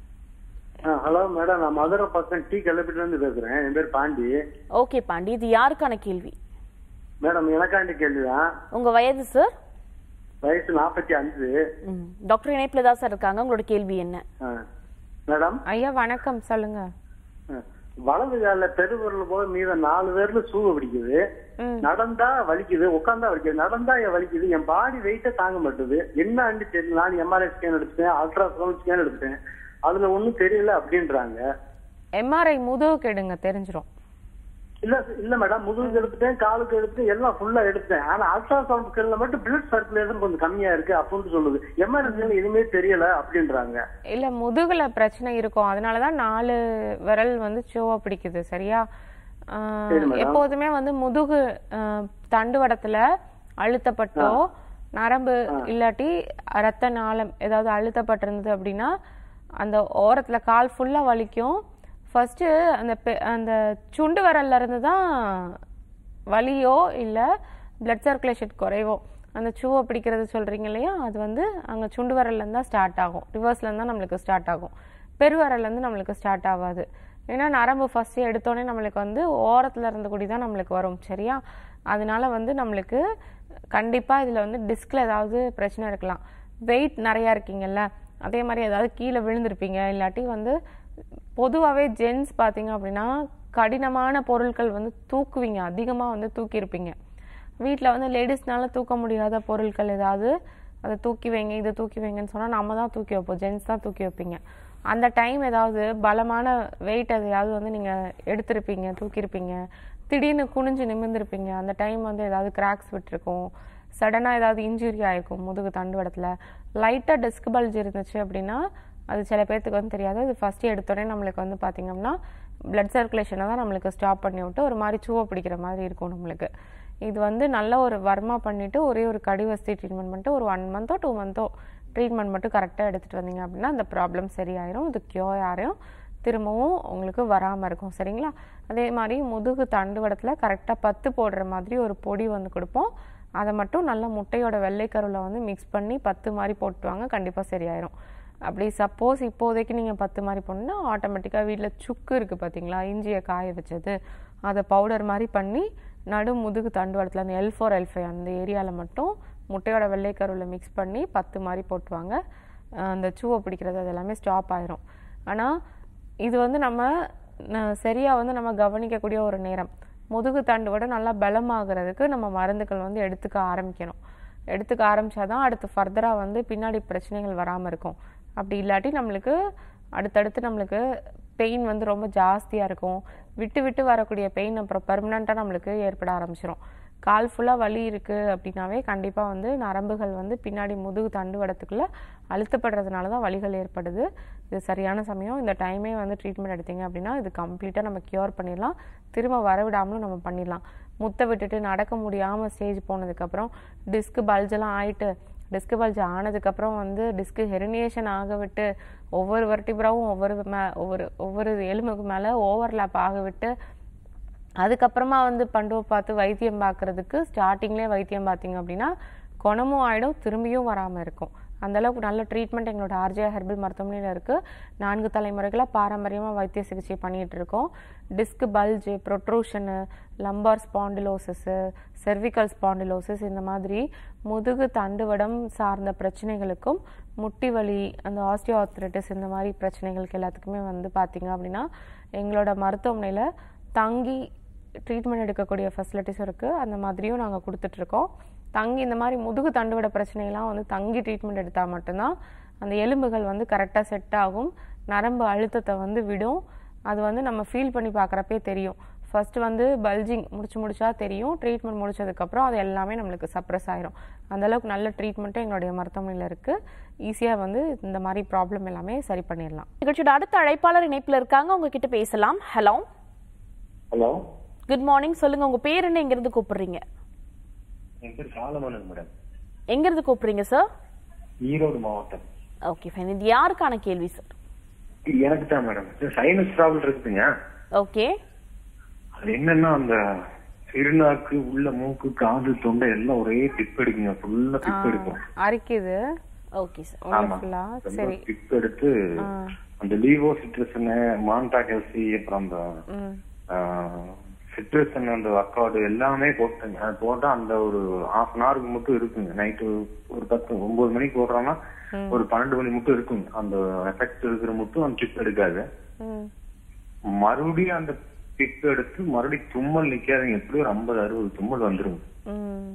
Speaker 6: ஹலோ மேடம் நான் மதுரை பக்கம் டீ கல்லப்பட்டில இருந்து பேசுறேன் என் பேர் பாண்டி
Speaker 1: ஓகே பாண்டி இது யாருக்கான கேள்வி
Speaker 6: மேடம் எனக்காண்டி கேள்விதான்
Speaker 1: உங்க வயது சார்
Speaker 6: வயசு நாற்பத்தி அஞ்சு
Speaker 1: ம், டாக்டர் இணைப்புல தான் சார் இருக்காங்க உங்களோட கேள்வி என்ன
Speaker 6: ஆ. மேடம்
Speaker 2: ஐயா வணக்கம் சொல்லுங்க
Speaker 6: ஆ. வலது கால பெருவிரல் போக மீத நாலு பேர்ல சூவு பிடிக்குது
Speaker 2: ம்.
Speaker 6: நடந்தா வலிக்குது உட்காந்தா வலிக்குது நடந்தா என் வலிக்குது என் பாடி வெயிட்ட தாங்க மாட்டுது என்ன ஆண்டு தெரியல நான் எம்ஆர்ஐ ஸ்கேன் எடுத்தேன் அல்ட்ராசவுண்ட் ஸ்கேன் எடுத்தேன் அதுல ஒண்ணும் தெரியல அப்படின்றாங்க
Speaker 2: எம்ஆர்ஐ முதுகுக்கு எடுங்க தெரிஞ்சிரும்
Speaker 6: இல்ல இல்ல மேடம் முதுகுக்கு எடுத்துட்டேன் காலுக்கு எடுத்துட்டேன் எல்லாம் ஃபுல்லா எடுத்தேன் ஆனா அல்ட்ராசவுண்ட் ஸ்கேன்ல மட்டும் பிளட் சர்க்குலேஷன் கொஞ்சம் கம்மியா இருக்கு அப்படின்னு சொல்லுது எம்ஆர்ஐ எதுவுமே தெரியல அப்படின்றாங்க
Speaker 2: இல்ல முதுகுல பிரச்சனை இருக்கும் அதனால தான் நாலு விரல் வந்து சோவா பிடிக்குது சரியா ஆஹ்,
Speaker 6: சரி, madam.
Speaker 2: எப்போதுமே வந்து முதுகு ஆஹ், தண்டுவடத்துல அழுத்தப்பட்டோ நரம்பு இல்லாட்டி ரத்த நாளம் ஏதாவது அழுத்தப்பட்டிருந்தது அப்படின்னா அந்த ஓரத்துல கால் ஃபுல்லா வலிக்கும் ஃபர்ஸ்ட் அந்த பெ- அந்த சுண்டு விரல்ல இருந்து தான் வலியோ இல்ல பிளட் சர்க்குலேஷன் குறைவோ அந்த சூவை பிடிக்கிறது சொல்றீங்க இல்லையா அது வந்து அங்க சுண்டு விரல்ல இருந்து தான் ஸ்டார்ட் ஆகும் ரிவர்ஸ்ல இருந்து தான் நம்மளுக்கு ஸ்டார்ட் ஆகும் பெருவரல்ல இருந்து நம்மளுக்கு ஸ்டார்ட் ஆகாது ஏன்னா நரம்பு ஃபர்ஸ்ட் எடுத்தோடனே நம்மளுக்கு வந்து ஓரத்துல இருந்து கூடி தான் நம்மளுக்கு வரும் சரியா அதனால வந்து நம்மளுக்கு கண்டிப்பா இதுல வந்து டிஸ்க்ல ஏதாவது பிரச்சனை இருக்கலாம் வெயிட் நிறைய இருக்கீங்கல்ல அதே மாதிரி ஏதாவது கீழே விழுந்திருப்பீங்க இல்லாட்டி வந்து பொதுவாகவே ஜென்ஸ் பார்த்தீங்க அப்படின்னா கடினமான பொருட்கள் வந்து தூக்குவீங்க அதிகமாக வந்து தூக்கியிருப்பீங்க வீட்டில் வந்து லேடிஸ்னால தூக்க முடியாத பொருட்கள் ஏதாவது அதை தூக்கி வைங்க இதை தூக்கி வைங்கன்னு சொன்னால் நம்ம தான் தூக்கி வைப்போம் ஜென்ஸ் தான் தூக்கி வைப்பீங்க அந்த டைம் ஏதாவது பலமான வெயிட் எதையாவது வந்து நீங்கள் எடுத்திருப்பீங்க தூக்கியிருப்பீங்க திடீர்னு குனிஞ்சு நிமிர்ந்திருப்பீங்க அந்த டைம் வந்து ஏதாவது கிராக்ஸ் விட்டுருக்கும் சடனாக ஏதாவது இன்ஜுரி ஆயிருக்கும் முதுகு தண்டுவடத்தில் லைட்டாக டிஸ்க் பல்ஜ் இருந்துச்சு அப்படின்னா அது சில பேர்த்துக்கு வந்து தெரியாது அது ஃபஸ்ட்டு எடுத்தோடனே நம்மளுக்கு வந்து பார்த்தீங்கன்னா blood சர்க்குலேஷனை தான் நம்மளுக்கு ஸ்டாப் பண்ணி விட்டு ஒரு மாதிரி சூவை பிடிக்கிற மாதிரி இருக்கும் நம்மளுக்கு இது வந்து நல்ல ஒரு வர்மா பண்ணிட்டு ஒரே ஒரு கடிவஸ்தி ட்ரீட்மெண்ட் பண்ணிட்டு ஒரு ஒன் மந்த்தோ டூ மந்த்தோ ட்ரீட்மெண்ட் மட்டும் கரெக்டாக எடுத்துகிட்டு வந்தீங்க அப்படின்னா அந்த ப்ராப்ளம் சரியாயிரும் இது க்யூர் ஆயிரும் திரும்பவும் உங்களுக்கு வராமல் இருக்கும் சரிங்களா அதே மாதிரி முதுகு தண்டுவடத்தில் கரெக்டாக பத்து போடுற மாதிரி ஒரு பொடி வந்து கொடுப்போம் அதை மட்டும் நல்லா முட்டையோட வெள்ளைக்கருவில் வந்து மிக்ஸ் பண்ணி பத்து மாதிரி போட்டுவாங்க கண்டிப்பாக சரியாயிரும் அப்படி சப்போஸ் இப்போதைக்கு நீங்கள் பத்து மாதிரி போடணும்னா ஆட்டோமேட்டிக்காக வீட்டில் சுக்கு இருக்குது பார்த்தீங்களா இஞ்சியை காய வச்சது அதை பவுடர் மாதிரி பண்ணி நடு முதுகு தண்டுவடத்தில் அந்த எல் ஃபோர் எல் ஃபைவ் அந்த ஏரியாவில் மட்டும் முட்டையோட வெள்ளைக்கருவில் மிக்ஸ் பண்ணி பத்து மாதிரி போட்டுவாங்க அஹ் அந்த சூவை பிடிக்கிறது அது எல்லாமே ஸ்டாப் ஆயிரும் ஆனால் இது வந்து நம்ம ந- சரியா வந்து நம்ம கவனிக்கக்கூடிய ஒரு நேரம் முதுகு தண்டுவடை நல்லா பலமாகிறதுக்கு நம்ம மருந்துகள் வந்து எடுத்துக்க ஆரம்பிக்கணும் எடுத்துக்க ஆரம்பிச்சாதான் அடுத்து ஃபர்தராக வந்து பின்னாடி பிரச்சனைகள் வராமல் இருக்கும் அப்படி இல்லாட்டி நம்மளுக்கு அடுத்தடுத்து நம்மளுக்கு பெயின் வந்து ரொம்ப ஜாஸ்தியாக இருக்கும் விட்டு விட்டு வரக்கூடிய பெயின் அப்புறம் பெர்மனண்ட்டாக நம்மளுக்கு ஏற்பட ஆரம்பிச்சிரும் கால் ஃபுல்லாக வலி இருக்குது அப்படின்னாவே கண்டிப்பாக வந்து நரம்புகள் வந்து பின்னாடி முதுகு தண்டுவடத்துக்குள்ளே அழுத்தப்படுறதுனால தான் வலிகள் ஏற்படுது இது சரியான சமயம் இந்த டைமே வந்து ட்ரீட்மெண்ட் எடுத்தீங்க அப்படின்னா இது கம்ப்ளீட்டாக நம்ம க்யூர் பண்ணிடலாம் திரும்ப வரவிடாமலும் நம்ம பண்ணிடலாம் முத்த விட்டுட்டு நடக்க முடியாமல் ஸ்டேஜ் போனதுக்கப்புறம் டிஸ்க் பல்ஜெல்லாம் ஆயிட்டு டிஸ்க் பல்ஜ் ஆனதுக்கப்புறம் வந்து டிஸ்க் ஹெரினியேஷன் ஆக விட்டு ஒவ்வொரு வர்டிப்ராவும் ஒவ்வொரு மே ஒவ்வொரு ஒவ்வொரு எலும்புக்கு மேலே ஓவர்லேப் ஆக விட்டு அதுக்கப்புறமா வந்து பண்டுவை பார்த்து வைத்தியம் பார்க்கறதுக்கு ஸ்டார்டிங்லேயே வைத்தியம் பார்த்தீங்க அப்படின்னா குணமும் ஆயிடும் திரும்பியும் வராமல் இருக்கும் அந்த அளவுக்கு நல்ல ட்ரீட்மெண்ட் எங்களோட ஆர்ஜே ஹெர்பல் மருத்துவமனையில் இருக்குது நான்கு தலைமுறைகளாக பாரம்பரியமாக வைத்திய சிகிச்சை பண்ணிட்டு இருக்கோம் disc bulge protrusion lumbar spondylosis cervical spondylosis இந்த மாதிரி முதுகு தண்டுவடம் சார்ந்த பிரச்சனைகளுக்கும் முட்டி வலி அந்த ஆஸ்டியோஆர்த்ரைட்டிஸ் இந்த மாதிரி பிரச்சனைகளுக்கு எல்லாத்துக்குமே வந்து பார்த்தீங்க அப்படின்னா எங்களோட மருத்துவமனையில் தங்கி ட்ரீட்மெண்ட் எடுக்கக்கூடிய ஃபெசிலிட்டிஸும் இருக்குது அந்த மாதிரியும் நாங்கள் கொடுத்துட்ருக்கோம் தங்கி இந்த மாதிரி முதுகு தண்டுவட பிரச்சனையெல்லாம் வந்து தங்கி ட்ரீட்மெண்ட் எடுத்தால் மட்டும்தான் அந்த எலும்புகள் வந்து கரெக்டாக செட் ஆகும் நரம்பு அழுத்தத்தை வந்து விடும் அது வந்து நம்ம ஃபீல் பண்ணி பார்க்குறப்பே தெரியும் ஃபர்ஸ்ட் வந்து பல்ஜிங் முடிச்சு முடிச்சா தெரியும் ட்ரீட்மெண்ட் முடிச்சதுக்கப்புறம் அது எல்லாமே நம்மளுக்கு சப்ரஸ் ஆயிரும் அந்த அளவுக்கு நல்ல ட்ரீட்மெண்ட்டும் எங்களுடைய மருத்துவமனையில் இருக்குது ஈஸியாக வந்து இந்த மாதிரி ப்ராப்ளம் எல்லாமே சரி பண்ணிடலாம்
Speaker 1: நிகழ்ச்சியோட அடுத்த அழைப்பாளர் இணைப்புல இருக்காங்க உங்ககிட்ட பேசலாம் ஹலோ
Speaker 7: ஹலோ
Speaker 1: குட் மார்னிங் சொல்லுங்க உங்க பேர் என்ன எங்க இருந்து கூப்பிடுறீங்க
Speaker 7: என் பேர் சாலமனுங்க மேடம்
Speaker 1: எங்க இருந்து கூப்பிடுறீங்க சார்
Speaker 7: ஈரோடு மாவட்டம்
Speaker 1: ஓகே ஃபைன் இது யாருக்கான கேள்வி சார்
Speaker 7: எனக்கு தான் மேடம் சைனஸ் ப்ராப்ளம் இருக்குங்க
Speaker 1: ஓகே
Speaker 7: அது என்னன்னா அந்த சிறுநாக்கு உள்ள மூக்கு காது தொண்டை எல்லாம் ஒரே டிப் எடுக்குங்க ஃபுல்லா டிப் எடுக்கும்
Speaker 2: அரிக்குது
Speaker 1: ஓகே சார்
Speaker 2: உள்ள
Speaker 7: ஆமா
Speaker 2: ஃபுல்லா
Speaker 7: ரொம்ப
Speaker 2: சரி
Speaker 7: டிப் எடுத்து அந்த லீவோ சிட்ரஸன் மான்டா கெல்சி அப்புறம் அந்த
Speaker 2: ம்
Speaker 7: சிட்ரஸன் அந்த அக்காடு எல்லாமே போட்டுங்க அது போட்டா அந்த ஒரு ஹாஃப் அன் ஹவருக்கு மட்டும் இருக்குங்க நைட்டு ஒரு பத்து ஒன்பது மணிக்கு போடுறோம்னா ஒரு பன்னெண்டு மணி மட்டும் இருக்குங்க அந்த எஃபெக்ட் இருக்கிற மட்டும் அந்த டிப் எடுக்காது
Speaker 2: ம்
Speaker 7: மறுபடியும் அந்த டிப் எடுத்து மறுபடியும் தும்மல் நிக்காதுங்க எப்படியும் ஒரு ஐம்பது அறுபது தும்மல் வந்துருங்க
Speaker 2: ம்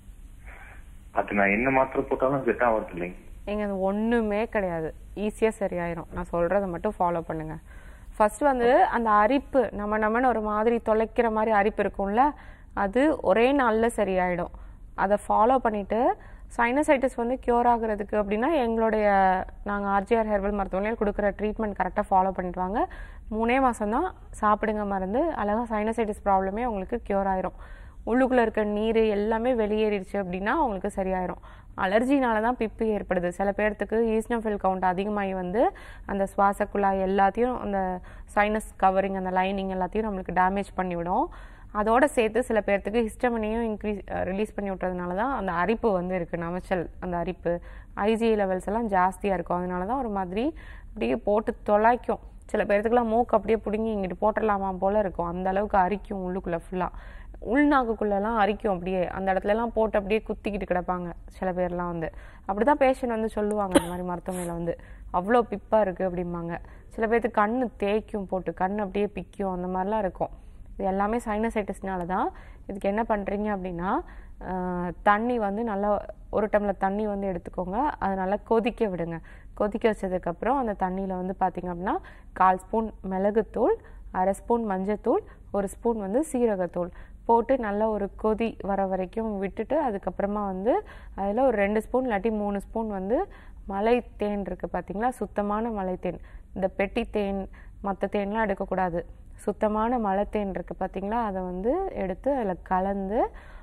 Speaker 7: அது நான் என்ன மாத்திரை போட்டாலும் செட் ஆகிறது இல்லைங்க
Speaker 2: நீங்க அது ஒண்ணுமே கிடையாது ஈஸியா சரியாயிரும் நான் சொல்றதை மட்டும் ஃபாலோ பண்ணுங்க ஃபர்ஸ்ட் வந்து அந்த அரிப்பு நம்ம நம்மன்னு ஒரு மாதிரி தொலைக்கிற மாதிரி அரிப்பு இருக்கும்ல அது ஒரே நாள்ல சரியாயிடும் அதை ஃபாலோ பண்ணிட்டு சைனசைட்டிஸ் வந்து க்யூர் ஆகுறதுக்கு அப்படின்னா எங்களுடைய நாங்கள் ஆர்ஜிஆர் ஹெர்பல் மருத்துவமனையில் கொடுக்குற ட்ரீட்மெண்ட் கரெக்டாக ஃபாலோ பண்ணிட்டு வாங்க மூணே மாதம் தான் சாப்பிடுங்க மருந்து அழகாக சைனசைட்டிஸ் ப்ராப்ளமே உங்களுக்கு க்யூர் ஆயிரும் உள்ளுக்குள்ளே இருக்க நீர் எல்லாமே வெளியேறிடுச்சு அப்படின்னா உங்களுக்கு சரியாயிரும் அலர்ஜினால தான் பிப்பு ஏற்படுது சில பேர்த்துக்கு ஈஸ்னோஃபில் கவுண்ட் அதிகமாகி வந்து அந்த சுவாச குழாய் எல்லாத்தையும் அந்த சைனஸ் கவரிங் அந்த லைனிங் எல்லாத்தையும் நம்மளுக்கு டேமேஜ் பண்ணிவிடும் அதோட சேர்த்து சில பேர்த்துக்கு ஹிஸ்டமனையும் இன்க்ரீஸ் ரிலீஸ் பண்ணி விட்றதுனால தான் அந்த அரிப்பு வந்து இருக்குது நமைச்சல் அந்த அரிப்பு ஐஜி லெவல்ஸ் எல்லாம் ஜாஸ்தியாக இருக்கும் அதனால தான் ஒரு மாதிரி அப்படியே போட்டு தொலைக்கும் சில பேர்த்துக்குலாம் மூக்கு அப்படியே பிடுங்கி இங்கிட்டு போட்டுடலாமா போல இருக்கும் அந்த அளவுக்கு அரிக்கும் உள்ளுக்குள்ளே ஃபுல்லாக உள்நாக்குக்குள்ளெல்லாம் அரிக்கும் அப்படியே அந்த இடத்துலலாம் போட்டு அப்படியே குத்திக்கிட்டு கிடப்பாங்க சில பேர்லாம் வந்து அப்படி தான் பேஷண்ட் வந்து சொல்லுவாங்க இந்த மாதிரி மருத்துவமனையில் வந்து அவ்வளோ பிப்பாக இருக்குது அப்படிம்பாங்க சில பேர்த்துக்கு கண்ணு தேய்க்கும் போட்டு கண் அப்படியே பிக்கும் அந்த மாதிரிலாம் இருக்கும் இது எல்லாமே சைனசைட்டிஸ்னால தான் இதுக்கு என்ன பண்ணுறீங்க அப்படின்னா ஆஹ், தண்ணி வந்து நல்லா ஒரு டம்ளர் தண்ணி வந்து எடுத்துக்கோங்க அது நல்லா கொதிக்க விடுங்க கொதிக்க வச்சதுக்கப்புறம் அந்த தண்ணியில் வந்து பார்த்தீங்க அப்படின்னா கால் ஸ்பூன் மிளகுத்தூள் அரை ஸ்பூன் மஞ்சத்தூள் ஒரு ஸ்பூன் வந்து சீரகத்தூள் போட்டு நல்லா ஒரு கொதி வர வரைக்கும் விட்டுட்டு அதுக்கப்புறமா வந்து அதில் ஒரு ரெண்டு ஸ்பூன் இல்லாட்டி மூணு ஸ்பூன் வந்து மலை தேன் இருக்குது பார்த்தீங்களா சுத்தமான மலை தேன் இந்த பெட்டி தேன் மற்ற தேன்லாம் எடுக்கக்கூடாது சுத்தமான மலை தேன் இருக்குது பார்த்தீங்களா அதை வந்து எடுத்து அதில் கலந்து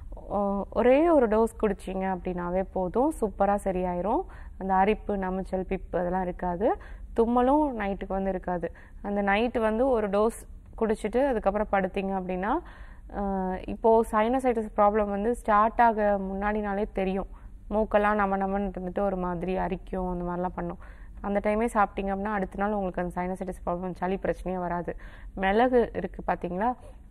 Speaker 2: ஒ- ஒரே ஒரு டோஸ் குடிச்சிங்க அப்படின்னாவே போதும் சூப்பராக சரியாயிரும் அந்த அரிப்பு நமைச்சல் பிப்பு அதெல்லாம் இருக்காது தும்மலும் நைட்டுக்கு வந்து இருக்காது அந்த நைட்டு வந்து ஒரு டோஸ் குடிச்சிட்டு அதுக்கப்புறம் படுத்தீங்க அப்படின்னா ஆஹ் இப்போ சைனசைட்டிஸ் ப்ராப்ளம் வந்து ஸ்டார்ட் ஆக முன்னாடினாலே தெரியும் மூக்கெல்லாம் நம்ம நம்மன்னு இருந்துட்டு ஒரு மாதிரி அரிக்கும் அந்த மாதிரிலாம் பண்ணும் அந்த டைமே சாப்பிட்டீங்க அப்படின்னா அடுத்த நாள் உங்களுக்கு அந்த சைனசைட்டிஸ் ப்ராப்ளம் சளி பிரச்சனையே வராது மிளகு இருக்குது பார்த்தீங்களா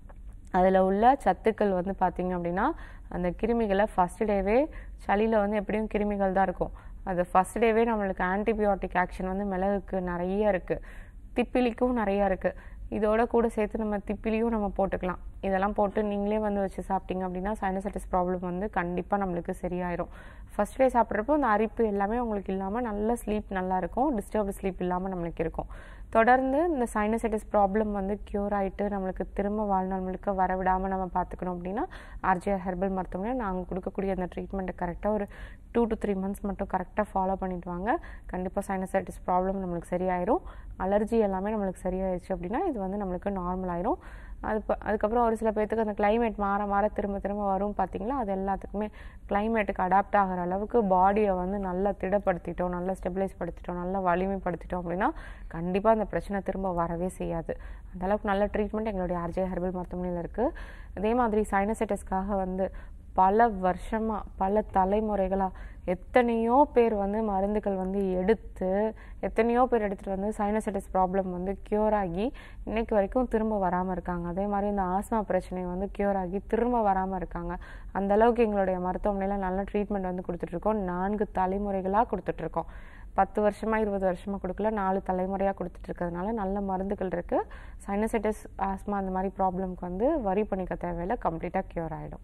Speaker 2: அதில் உள்ள சத்துக்கள் வந்து பார்த்தீங்க அப்படின்னா அந்த கிருமிகளை ஃபஸ்ட் டேவே சளியில் வந்து எப்படியும் கிருமிகள் தான் இருக்கும் அது ஃபஸ்ட் டேவே நம்மளுக்கு ஆன்டிபயோட்டிக் ஆக்ஷன் வந்து மிளகுக்கு நிறைய இருக்குது திப்பிலிக்கும் நிறையா இருக்குது இதோட கூட சேர்த்து நம்ம திப்பிலியும் நம்ம போட்டுக்கலாம் இதெல்லாம் போட்டு நீங்களே வந்து வச்சு சாப்பிட்டீங்க அப்படின்னா சைனசைட்டிஸ் ப்ராப்ளம் வந்து கண்டிப்பாக நம்மளுக்கு சரியாயிரும் ஃபர்ஸ்ட் டே சாப்பிட்றப்போ அந்த அரிப்பு எல்லாமே உங்களுக்கு இல்லாமல் நல்ல ஸ்லீப் நல்லா இருக்கும் டிஸ்டர்ப்டு ஸ்லீப் இல்லாமல் நம்மளுக்கு இருக்கும் தொடர்ந்து இந்த சைனசைட்டிஸ் ப்ராப்ளம் வந்து க்யூர் ஆயிட்டு நம்மளுக்கு திரும்ப வாழ்நாள் முழுக்க வரவிடாமல் நம்ம பார்த்துக்கணும் அப்படின்னா ஆர்ஜிஆர் ஹெர்பல் மருத்துவமனை நாங்கள் கொடுக்கக்கூடிய அந்த ட்ரீட்மெண்ட்டை கரெக்டாக ஒரு டூ டு த்ரீ மந்த்ஸ் மட்டும் கரெக்டாக ஃபாலோ பண்ணிட்டு வாங்க கண்டிப்பாக சைனசைட்டிஸ் ப்ராப்ளம் நம்மளுக்கு சரியாயிரும் அலர்ஜி எல்லாமே நம்மளுக்கு சரியாயிருச்சு அப்படின்னா இது வந்து நம்மளுக்கு நார்மல் ஆயிரும் அது ப- அதுக்கப்புறம் ஒரு சில பேர்த்துக்கு அந்த climate மாற மாற திரும்ப திரும்ப வரும் பார்த்தீங்களா அது எல்லாத்துக்குமே கிளைமேட்டுக்கு அடாப்ட் ஆகிற அளவுக்கு பாடியை வந்து நல்லா திடப்படுத்திட்டோம் நல்லா ஸ்டெபிலைஸ் படுத்திட்டோம் நல்லா வலிமைப்படுத்திட்டோம் அப்படின்னா கண்டிப்பாக அந்த பிரச்சனை திரும்ப வரவே செய்யாது அந்த அளவுக்கு நல்ல ட்ரீட்மெண்ட் எங்களுடைய ஆர்ஜே ஹெர்பல் மருத்துவமனையில் இருக்குது அதே மாதிரி சைனசைட்டிஸ்க்காக வந்து பல வருஷமா பல தலைமுறைகளாக எத்தனையோ பேர் வந்து மருந்துகள் வந்து எடுத்து எத்தனையோ பேர் எடுத்துகிட்டு வந்து சைனசைட்டிஸ் ப்ராப்ளம் வந்து க்யூர் ஆகி இன்னைக்கு வரைக்கும் திரும்ப வராமல் இருக்காங்க அதே மாதிரி இந்த ஆஸ்மா பிரச்சனை வந்து க்யூர் ஆகி திரும்ப வராமல் இருக்காங்க அந்த அளவுக்கு எங்களுடைய மருத்துவமனையில் நல்ல ட்ரீட்மெண்ட் வந்து கொடுத்துட்ருக்கோம் நான்கு தலைமுறைகளாக கொடுத்துட்ருக்கோம் பத்து வருஷமா இருபது வருஷமா கொடுக்கல நாலு தலைமுறையாக கொடுத்துட்டு இருக்கிறதுனால நல்ல மருந்துகள் இருக்குது சைனசைட்டிஸ் ஆஸ்மா அந்த மாதிரி ப்ராப்ளம்க்கு வந்து வரி பண்ணிக்க தேவையில்லை கம்ப்ளீட்டாக க்யூர் ஆகிடும்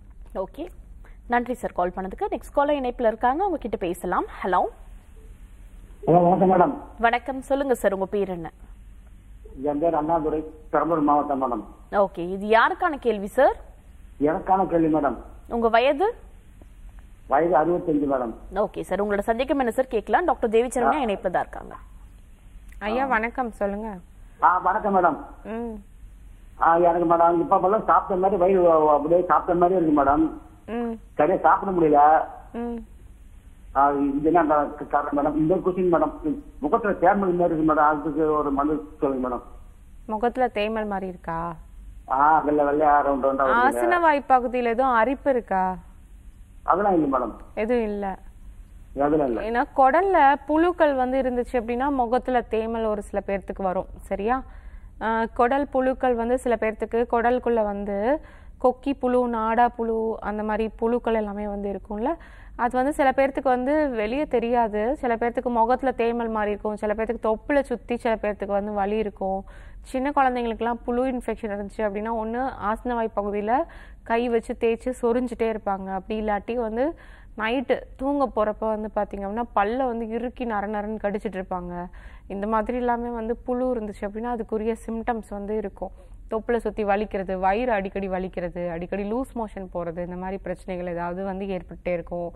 Speaker 1: ஓகே நன்றி சார் கால் பண்ணதுக்கு நெக்ஸ்ட் காலர் இணைப்பில் இருக்காங்க அவங்க கிட்ட பேசலாம் ஹலோ
Speaker 5: ஹலோ வணக்கம் மேடம்
Speaker 1: வணக்கம் சொல்லுங்க சார் உங்க பேர் என்ன
Speaker 5: என் பேர் அண்ணாதுரை பெரம்பலூர் மாவட்டம் மேடம்
Speaker 1: ஓகே இது யாருக்கான கேள்வி சார்
Speaker 5: எனக்கான கேள்வி மேடம்
Speaker 1: உங்க வயது
Speaker 5: வயது அறுபத்தஞ்சு மேடம்
Speaker 1: ஓகே சார் உங்களோட சந்தேகம் என்ன சார் கேட்கலாம் டாக்டர் தேவிச்சரண்யா இணைப்பில் தான் இருக்காங்க
Speaker 2: ஐயா வணக்கம் சொல்லுங்க
Speaker 5: ஆ வணக்கம் மேடம்
Speaker 2: ம்
Speaker 5: ஆ எனக்கு மேடம் இப்ப எல்லாம் சாப்பிட்ட மாதிரி வயிறு அப்படியே சாப்பிட்ட மாதிரி இருக்கு மேடம்
Speaker 2: ம்
Speaker 5: சரியா சாப்பிட முடியல
Speaker 2: ம்
Speaker 5: ஆ, இது என்ன கா- காரணம் மேடம் இந்த கொஸ்டின் மேடம் முகத்துல தேமல் மாதிரி இருக்கு மேடம் அதுக்கு ஒரு மனு சொல்லுங்க மேடம்
Speaker 2: முகத்துல தேமல் மாதிரி இருக்கா
Speaker 5: ஆ வெள்ளை வெள்ளையா ரவுண்ட் ரவுண்டா வருதுங்க.
Speaker 2: ஆசன வாய் பகுதியில் எதுவும் அரிப்பு இருக்கா
Speaker 5: அதெல்லாம் இல்லை மேடம்
Speaker 2: எதுவும் இல்லை
Speaker 5: அதெல்லாம் இல்லை
Speaker 2: ஏன்னா குடல்ல புழுக்கள் வந்து இருந்துச்சு அப்படின்னா முகத்துல தேமல் ஒரு சில பேர்த்துக்கு வரும் சரியா ஆஹ் குடல் புழுக்கள் வந்து சில பேர்த்துக்கு குடலுக்குள்ள வந்து கொக்கி புழு நாடா புழு அந்த மாதிரி புழுக்கள் எல்லாமே வந்து இருக்கும்ல அது வந்து சில பேர்த்துக்கு வந்து வெளியே தெரியாது சில பேர்த்துக்கு முகத்துல தேமல் மாதிரி இருக்கும் சில பேர்த்துக்கு தொப்புல சுத்தி சில பேர்த்துக்கு வந்து வலி இருக்கும் சின்ன குழந்தைங்களுக்குலாம் புழு இன்ஃபெக்ஷன் இருந்துச்சு அப்படின்னா ஒன்று ஆசனவாய் பகுதியில் கை வச்சு தேய்ச்சி சொரிஞ்சிட்டே இருப்பாங்க அப்படி இல்லாட்டி வந்து நைட்டு தூங்க போகிறப்ப வந்து பார்த்தீங்க அப்படின்னா பல்ல வந்து இறுக்கி நர நரன்னு கடிச்சிட்டு இருப்பாங்க இந்த மாதிரி எல்லாமே வந்து புழு இருந்துச்சு அப்படின்னா அதுக்குரிய சிம்டம்ஸ் வந்து இருக்கும் தொப்புல சுற்றி வலிக்கிறது வயிறு அடிக்கடி வலிக்கிறது அடிக்கடி லூஸ் மோஷன் போகிறது இந்த மாதிரி பிரச்சனைகள் ஏதாவது வந்து ஏற்பட்டுட்டே இருக்கும்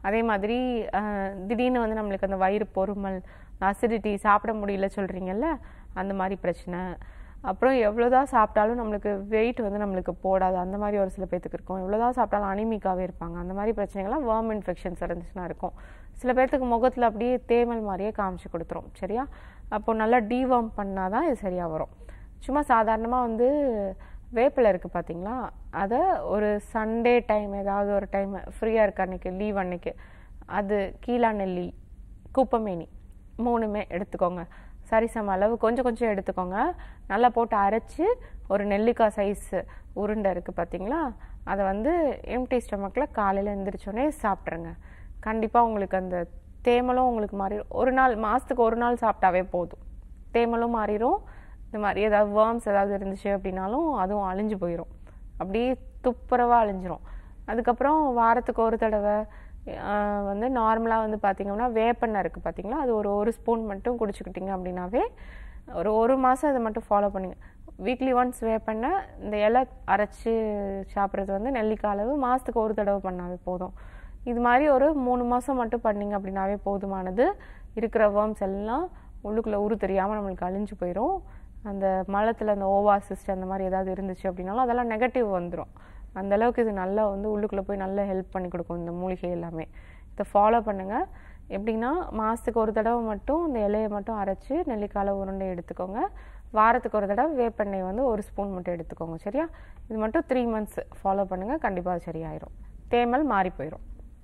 Speaker 2: அதே மாதிரி அஹ், திடீர்னு வந்து நம்மளுக்கு அந்த வயிறு பொறுமல் அசிடிட்டி சாப்பிட முடியல சொல்கிறீங்கல்ல அந்த மாதிரி பிரச்சனை அப்புறம் எவ்வளோதான் சாப்பிட்டாலும் நம்மளுக்கு வெயிட் வந்து நம்மளுக்கு போடாது அந்த மாதிரி ஒரு சில பேர்த்துக்கு இருக்கும் எவ்வளோதான் சாப்பிட்டாலும் அனிமிக்காவே இருப்பாங்க அந்த மாதிரி பிரச்சனைகள்லாம் வேர்ம் இன்ஃபெக்ஷன்ஸ் இருந்துச்சுன்னா இருக்கும் சில பேர்த்துக்கு முகத்தில் அப்படியே தேமல் மாதிரியே காமிச்சு கொடுத்துரும் சரியா அப்போ நல்லா டீவார்ம் பண்ணால் தான் இது சரியாக வரும் சும்மா சாதாரணமாக வந்து வேப்பிலை இருக்குது பார்த்தீங்களா அதை ஒரு சண்டே டைம் ஏதாவது ஒரு டைம் ஃப்ரீயாக இருக்க அன்னைக்கு லீவ் அன்னைக்கு அது கீழா நெல்லி குப்பமேனி மூணுமே எடுத்துக்கோங்க சரிசம அளவு கொஞ்சம் கொஞ்சம் எடுத்துக்கோங்க நல்லா போட்டு அரைச்சி ஒரு நெல்லிக்காய் சைஸ் உருண்டை இருக்குது பார்த்தீங்களா அதை வந்து எம்டி ஸ்டமக்கில் காலையில் எழுந்திரிச்சோடனே சாப்பிட்ருங்க கண்டிப்பாக உங்களுக்கு அந்த தேமலும் உங்களுக்கு மாறிடும் ஒரு நாள் மாதத்துக்கு ஒரு நாள் சாப்பிட்டாவே போதும் தேமலும் மாறிடும் இந்த மாதிரி ஏதாவது வேர்ம்ஸ் ஏதாவது இருந்துச்சு அப்படின்னாலும் அதுவும் அழிஞ்சு போயிடும் அப்படியே துப்புரவாக அழிஞ்சிரும் அதுக்கப்புறம் வாரத்துக்கு ஒரு தடவை ஆஹ், வந்து நார்மலாக வந்து பார்த்தீங்கன்னா வேப்பெண்ணெய் இருக்குது பார்த்தீங்களா அது ஒரு ஒரு ஸ்பூன் மட்டும் குடிச்சுக்கிட்டீங்க அப்படின்னாவே ஒரு ஒரு மாதம் அதை மட்டும் ஃபாலோ பண்ணுங்க வீக்லி ஒன்ஸ் வேப்பெண்ணெய் இந்த இலை அரைச்சி சாப்பிட்றது வந்து நெல்லிக்காய் அளவு மாதத்துக்கு ஒரு தடவை பண்ணாவே போதும் இது மாதிரி ஒரு மூணு மாதம் மட்டும் பண்ணீங்க அப்படின்னாவே போதுமானது இருக்கிற வேர்ம்ஸ் எல்லாம் உள்ளுக்குள்ளே உரு தெரியாமல் நம்மளுக்கு அழிஞ்சு போயிடும் அந்த மலத்தில் அந்த ஓவாசிஸ்ட் அந்த மாதிரி ஏதாவது இருந்துச்சு அப்படின்னாலும் அதெல்லாம் நெகட்டிவ் வந்துடும் அந்த அளவுக்கு இது நல்லா வந்து உள்ளுக்குள்ளே போய் நல்லா ஹெல்ப் பண்ணி கொடுக்கும் இந்த மூலிகை எல்லாமே இதை ஃபாலோ பண்ணுங்கள் எப்படின்னா மாதத்துக்கு ஒரு தடவை மட்டும் இந்த இலையை மட்டும் அரைச்சி நெல்லிக்கால உருண்டை எடுத்துக்கோங்க வாரத்துக்கு ஒரு தடவை வேப்பெண்ணெய் வந்து ஒரு ஸ்பூன் மட்டும் எடுத்துக்கோங்க சரியா இது மட்டும் த்ரீ மந்த்ஸ் ஃபாலோ பண்ணுங்கள் கண்டிப்பாக அது சரியாயிரும் தேமல் மாறி போயிடும்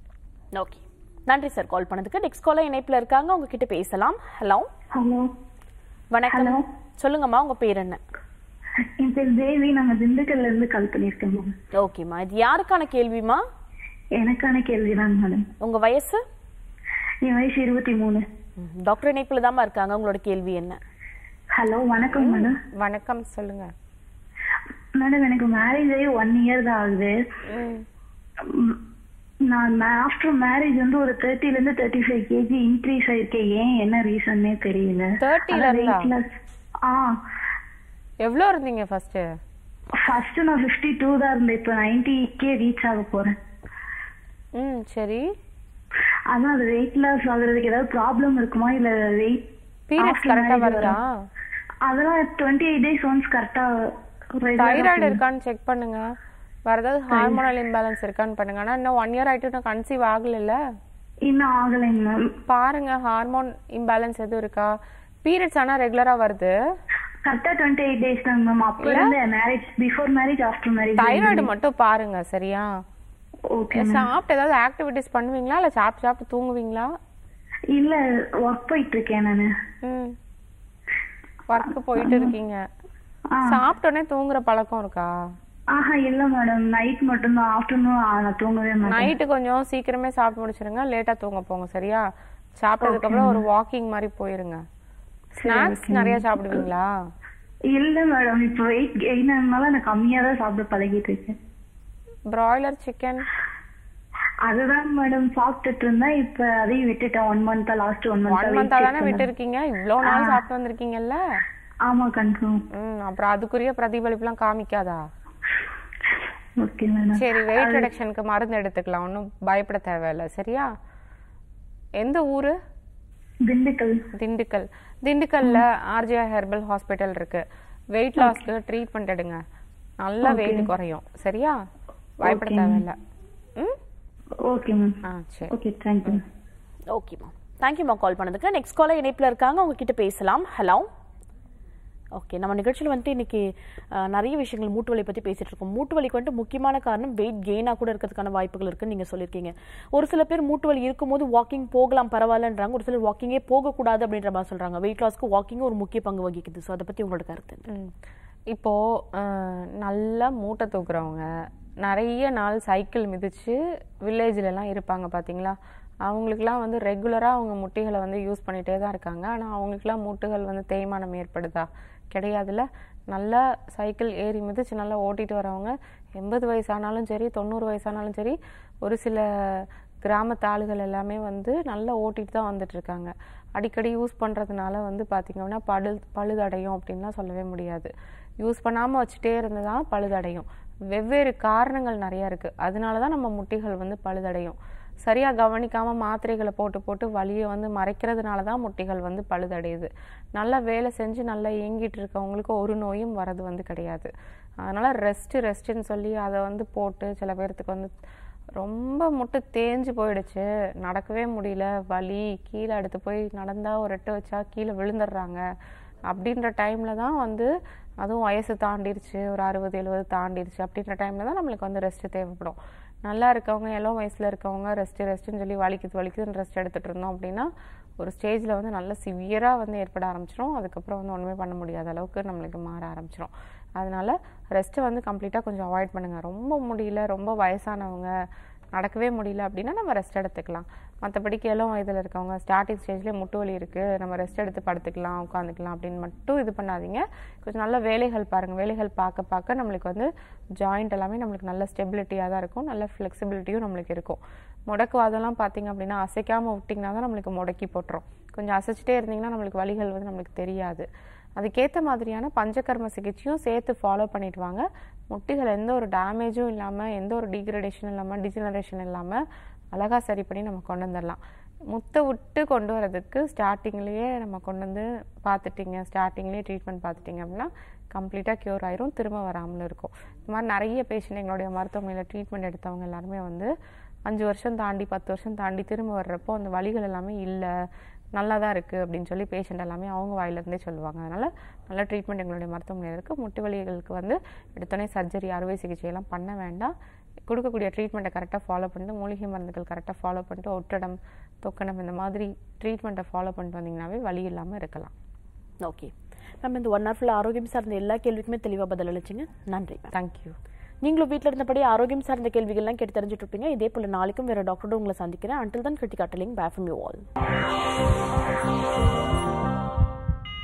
Speaker 1: ஓகே நன்றி சார் கால் பண்ணதுக்கு நெக்ஸ்ட் காலர் இணைப்புல இருக்காங்க உங்ககிட்ட பேசலாம் ஹலோ
Speaker 8: ஹலோ
Speaker 1: வணக்கம் சொல்லுங்கம்மா உங்க பேர் என்ன
Speaker 8: என் பேர் தேவி நாங்க திண்டுக்கல்ல இருந்து கால் பண்ணியிருக்கேன் மேம்
Speaker 1: ஓகேம்மா இது யாருக்கான கேள்விமா
Speaker 8: எனக்கான கேள்விதான் மேடம்
Speaker 1: உங்க வயசு
Speaker 8: என் வயசு இருபத்தி மூணு
Speaker 1: ம், டாக்டர் இணைப்புல தாம்மா இருக்காங்க உங்களோட கேள்வி என்ன
Speaker 8: ஹலோ வணக்கம் மேடம்
Speaker 2: வணக்கம் சொல்லுங்க
Speaker 8: மேடம் எனக்கு மேரேஜ் ஆகி ஒன் இயர் தான் ஆகுது ம், நான் ஆஃப்டர் மேரேஜ் வந்து ஒரு தேர்ட்டில இருந்து தேர்ட்டி ஃபைவ் கேஜி இன்க்ரீஸ் ஆயிருக்கேன் ஏன் என்ன ரீசன்னே தெரியல
Speaker 2: 30 ல
Speaker 8: ஆனா
Speaker 2: இருந்தா?
Speaker 8: weight loss- ஆ
Speaker 2: எவ்வளோ இருந்தீங்க ஃபர்ஸ்ட்டு
Speaker 8: ஃபர்ஸ்ட் நான் ஃபிஃப்டி டூ தான் இருந்தேன் இப்போ நைன்டி கே ரீச் ஆக போறேன்
Speaker 2: ம் சரி
Speaker 8: அதான் அது வெயிட் லாஸ் ஆகுறதுக்கு ஏதாவது ப்ராப்ளம் இருக்குமா இல்ல வெயிட்
Speaker 2: பீரியட்ஸ் கரெக்டாக வருதா
Speaker 8: அதெல்லாம் டுவெண்ட்டி எயிட் டேஸ் ஒன்ஸ் கரெக்டா
Speaker 2: தைராய்டு இருக்கான்னு செக் பண்ணுங்க வேற ஏதாவது ஹார்மோனல் இம்பேலன்ஸ் இருக்கான்னு பண்ணுங்க ஆனா இன்னும் ஒன் இயர் ஆயிட்டு நான் கன்சீவ் ஆகலைல்ல
Speaker 8: இன்னும் ஆகலைங்க மேம்
Speaker 2: பாருங்க ஹார்மோன் இம்பேலன்ஸ் எதுவும் இருக்கா பீரியட்ஸ் ஆனா ரெகுலரா வருது
Speaker 8: கரெக்டா டுவெண்ட்டி எயிட் டேஸ் தாங்க மேம் அப்ப இருந்து marriage before marriage after marriage
Speaker 2: thyroid மட்டும் பாருங்க சரியா
Speaker 8: ஓகே
Speaker 2: சாப்பிட்டு ஏதாவது ஆக்டிவிட்டிஸ் பண்ணுவீங்களா இல்ல சாப்பிட்டு சாப்பிட்டு தூங்குவீங்களா
Speaker 8: இல்ல ஒர்க் போயிட்டு இருக்கேன் நானு
Speaker 2: ம் ஒர்க் போயிட்டு இருக்கீங்க
Speaker 8: ஆ.
Speaker 2: சாப்பிட்டோன்னே தூங்குற பழக்கம் இருக்கா
Speaker 8: ஆஹா இல்ல மேடம் நைட் மட்டும் தான் ஆஃப்டர்நூன் நான் தூங்கவே மாட்டேன்
Speaker 2: நைட்டு கொஞ்சம் சீக்கிரமே சாப்பிட்டு முடிச்சிருங்க லேட்டா தூங்க போங்க சரியா சாப்பிட்டதுக்கு அப்புறம் ஒரு வாக்கிங் மாதிரி போயிருங்க ஸ்நாக்ஸ் நிறைய சாப்பிடுவீங்களா
Speaker 8: இல்ல மேடம் இப்போ வெயிட் கெயின் ஆனதுனால நான் கம்மியா தான் சாப்பிட பழகிட்டு இருக்கேன்
Speaker 2: பிராய்லர் சிக்கன்
Speaker 8: அதுதான் மேடம் சாப்பிட்டுட்டு இருந்தேன் இப்ப அதையும் விட்டுட்டேன் ஒன் மந்த்தா லாஸ்ட் ஒன்
Speaker 2: ஒன் மந்தா தானே
Speaker 8: மந்த்
Speaker 2: விட்டு இருக்கீங்க இவ்வளோ நாள் சாப்பிட்டு வந்திருக்கீங்கல்ல
Speaker 8: ஆமா கன்ஃபார்ம்
Speaker 2: ம் அப்புறம் அதுக்குரிய பிரதிபலிப்புலாம் காமிக்காதா
Speaker 8: ஓகே மேடம்
Speaker 2: சரி வெயிட் ரிடக்ஷனுக்கு மருந்து எடுத்துக்கலாம் ஒன்றும் பயப்பட தேவையில்ல சரியா எந்த ஊரு
Speaker 8: திண்டுக்கல்
Speaker 2: திண்டுக்கல் திண்டுக்கல்ல ஆர்ஜிஆ ஹெர்பல் ஹாஸ்பிட்டல் இருக்கு வெயிட் லாஸ்க்கு ட்ரீட்மெண்ட் எடுங்க நல்லா வெயிட் குறையும் சரியா பயப்பட தேவையில்ல ம்
Speaker 8: ஓகே மேம்
Speaker 2: ஆ சரி
Speaker 8: ஓகே தேங்க்யூ
Speaker 1: ஓகேம்மா தேங்க்யூம்மா கால் பண்ணதுக்கு நெக்ஸ்ட் காலர் இணைப்புல இருக்காங்க உங்ககிட்ட பேசலாம் ஹலோ ஓகே நம்ம நிகழ்ச்சியில் வந்துட்டு இன்னைக்கு அஹ், நிறைய விஷயங்கள் மூட்டு வலி பற்றி பேசிட்டு இருக்கோம் மூட்டு வலிக்கு வந்துட்டு முக்கியமான காரணம் வெயிட் கெயினாக கூட இருக்கிறதுக்கான வாய்ப்புகள் இருக்குன்னு நீங்கள் சொல்லியிருக்கீங்க ஒரு சில பேர் மூட்டு வலி இருக்கும்போது வாக்கிங் போகலாம் பரவாயில்லன்றாங்க ஒரு சிலர் வாக்கிங்கே போகக்கூடாது அப்படின்ற மாதிரி சொல்கிறாங்க வெயிட் லாஸ்க்கு வாக்கிங் ஒரு முக்கிய பங்கு வகிக்குது ஸோ அதை பற்றி உங்களோட கருத்து என்ன?
Speaker 2: ம். இப்போ அஹ், நல்லா மூட்டை தூக்குறவங்க நிறைய நாள் சைக்கிள் மிதிச்சு வில்லேஜ்ல எல்லாம் இருப்பாங்க பாத்தீங்களா அவங்களுக்குலாம் வந்து ரெகுலராக அவங்க முட்டிகளை வந்து யூஸ் பண்ணிட்டே தான் இருக்காங்க ஆனால் அவங்களுக்குலாம் மூட்டுகள் வந்து தேய்மானம் ஏற்படுதா கிடையாதுல்ல நல்லா சைக்கிள் ஏறி மிதிச்சு நல்லா ஓட்டிட்டு வரவங்க எண்பது வயசானாலும் சரி தொண்ணூறு வயசானாலும் சரி ஒரு சில கிராமத்து ஆளுகள் எல்லாமே வந்து நல்லா ஓட்டிட்டு தான் வந்துட்டு இருக்காங்க அடிக்கடி யூஸ் பண்ணுறதுனால வந்து பார்த்திங்கன்னா பழு பழுதடையும் அப்படின்லாம் சொல்லவே முடியாது யூஸ் பண்ணாமல் வச்சுட்டே இருந்ததா பழுதடையும் வெவ்வேறு காரணங்கள் நிறையா இருக்குது அதனால தான் நம்ம முட்டிகள் வந்து பழுதடையும் சரியாக கவனிக்காமல் மாத்திரைகளை போட்டு போட்டு வலியை வந்து மறைக்கிறதுனால தான் முட்டிகள் வந்து பழுதடையுது நல்லா வேலை செஞ்சு நல்லா இயங்கிட்டு இருக்கவங்களுக்கு ஒரு நோயும் வரது வந்து கிடையாது அதனால் ரெஸ்ட்டு ரெஸ்ட்டுன்னு சொல்லி அதை வந்து போட்டு சில பேர்த்துக்கு வந்து ரொம்ப முட்டு தேஞ்சு போயிடுச்சு நடக்கவே முடியல வலி கீழே எடுத்து போய் நடந்தா ஒரு எட்டு வச்சா கீழே விழுந்துடுறாங்க அப்படின்ற டைமில் தான் வந்து அதுவும் வயசு தாண்டிருச்சு ஒரு அறுபது எழுபது தாண்டிருச்சு அப்படின்ற டைமில் தான் நம்மளுக்கு வந்து ரெஸ்ட்டு தேவைப்படும் நல்லா இருக்கவங்க எல்லாம் வயசில் இருக்கவங்க ரெஸ்ட்டு ரெஸ்ட்டுன்னு சொல்லி வலிக்குது வலிக்குதுன்னு ரெஸ்ட் எடுத்துகிட்டு இருந்தோம் அப்படின்னா ஒரு ஸ்டேஜில் வந்து நல்ல சிவியராக வந்து ஏற்பட ஆரம்பிச்சிடும் அதுக்கப்புறம் வந்து ஒன்றுமே பண்ண முடியாத அளவுக்கு நம்மளுக்கு மாற ஆரம்பிச்சிடும் அதனால ரெஸ்ட்டை வந்து கம்ப்ளீட்டாக கொஞ்சம் அவாய்ட் பண்ணுங்கள் ரொம்ப முடியல ரொம்ப வயசானவங்க நடக்கவே முடியல அப்படின்னா நம்ம ரெஸ்ட் எடுத்துக்கலாம் மற்றபடிக்கு எல்லாம் வயதில் இருக்கவங்க ஸ்டார்டிங் ஸ்டேஜ்லேயே முட்டு வலி இருக்குது நம்ம ரெஸ்ட் எடுத்து படுத்துக்கலாம் உட்காந்துக்கலாம் அப்படின்னு மட்டும் இது பண்ணாதீங்க கொஞ்சம் நல்ல வேலைகள் பாருங்கள் வேலைகள் பார்க்க பார்க்க நம்மளுக்கு வந்து ஜாயிண்ட் எல்லாமே நம்மளுக்கு நல்ல ஸ்டெபிலிட்டியாக தான் இருக்கும் நல்ல ஃப்ளெக்சிபிலிட்டியும் நம்மளுக்கு இருக்கும் முடக்குவாதம்லாம் பார்த்தீங்க அப்படின்னா அசைக்காமல் விட்டிங்கன்னா தான் நம்மளுக்கு முடக்கி போட்டுரும் கொஞ்சம் அசைச்சிட்டே இருந்தீங்கன்னா நம்மளுக்கு வலிகள் வந்து நம்மளுக்கு தெரியாது அதுக்கேற்ற மாதிரியான பஞ்சகர்ம சிகிச்சையும் சேர்த்து ஃபாலோ பண்ணிட்டு வாங்க முட்டிகள் எந்த ஒரு டேமேஜும் இல்லாமல் எந்த ஒரு டீக்ரடேஷனும் இல்லாமல் டிஜெனரேஷன் இல்லாமல் அழகாக சரி பண்ணி நம்ம கொண்டு வந்துடலாம் முத்தை விட்டு கொண்டு வரதுக்கு ஸ்டார்டிங்லேயே நம்ம கொண்டு வந்து பார்த்துட்டிங்க ஸ்டார்டிங்லேயே ட்ரீட்மெண்ட் பார்த்துட்டிங்க அப்படின்னா கம்ப்ளீட்டாக க்யூர் ஆயிரும் திரும்ப வராமலும் இருக்கும் இந்த மாதிரி நிறைய பேஷண்ட் எங்களுடைய மருத்துவமனையில் ட்ரீட்மெண்ட் எடுத்தவங்க எல்லாருமே வந்து அஞ்சு வருஷம் தாண்டி பத்து வருஷம் தாண்டி திரும்ப வர்றப்போ அந்த வலிகள் எல்லாமே இல்லை நல்லா தான் இருக்குது அப்படின்னு சொல்லி பேஷண்ட் எல்லாமே அவங்க வாயிலிருந்தே சொல்லுவாங்க அதனால் நல்ல ட்ரீட்மெண்ட் எங்களுடைய மருத்துவமனையில் இருக்குது முட்டு வலிகளுக்கு வந்து எடுத்தோடனே சர்ஜரி அறுவை சிகிச்சையெல்லாம் பண்ண வேண்டாம் கொடுக்கக்கூடிய ட்ரீட்மெண்ட்டை கரெக்டாக ஃபாலோ பண்ணிட்டு மூலிகை மருந்துகள் கரெக்டாக ஃபாலோ பண்ணிட்டு ஒற்றடம் தொக்கணம் இந்த மாதிரி ட்ரீட்மெண்ட்டை ஃபாலோ பண்ணிட்டு வந்தீங்கன்னாவே வலி இல்லாமல் இருக்கலாம்
Speaker 1: ஓகே மேம் இந்த ஒன் ஹவர் ஃபுல்லாக ஆரோக்கியம் சார்ந்த எல்லா கேள்விக்குமே தெளிவாக பதில் அளிச்சிங்க நன்றி மேம்
Speaker 2: தேங்க்யூ
Speaker 1: நீங்களும் வீட்டில் இருந்தபடி ஆரோக்கியம் சார்ந்த கேள்விகள்லாம் கேட்டு தெரிஞ்சுட்டு இருப்பீங்க இதே போல் நாளைக்கும் வேறு டாக்டரோட உங்களை சந்திக்கிறேன் அன்டில் தான் Kiruthika telling bye from you all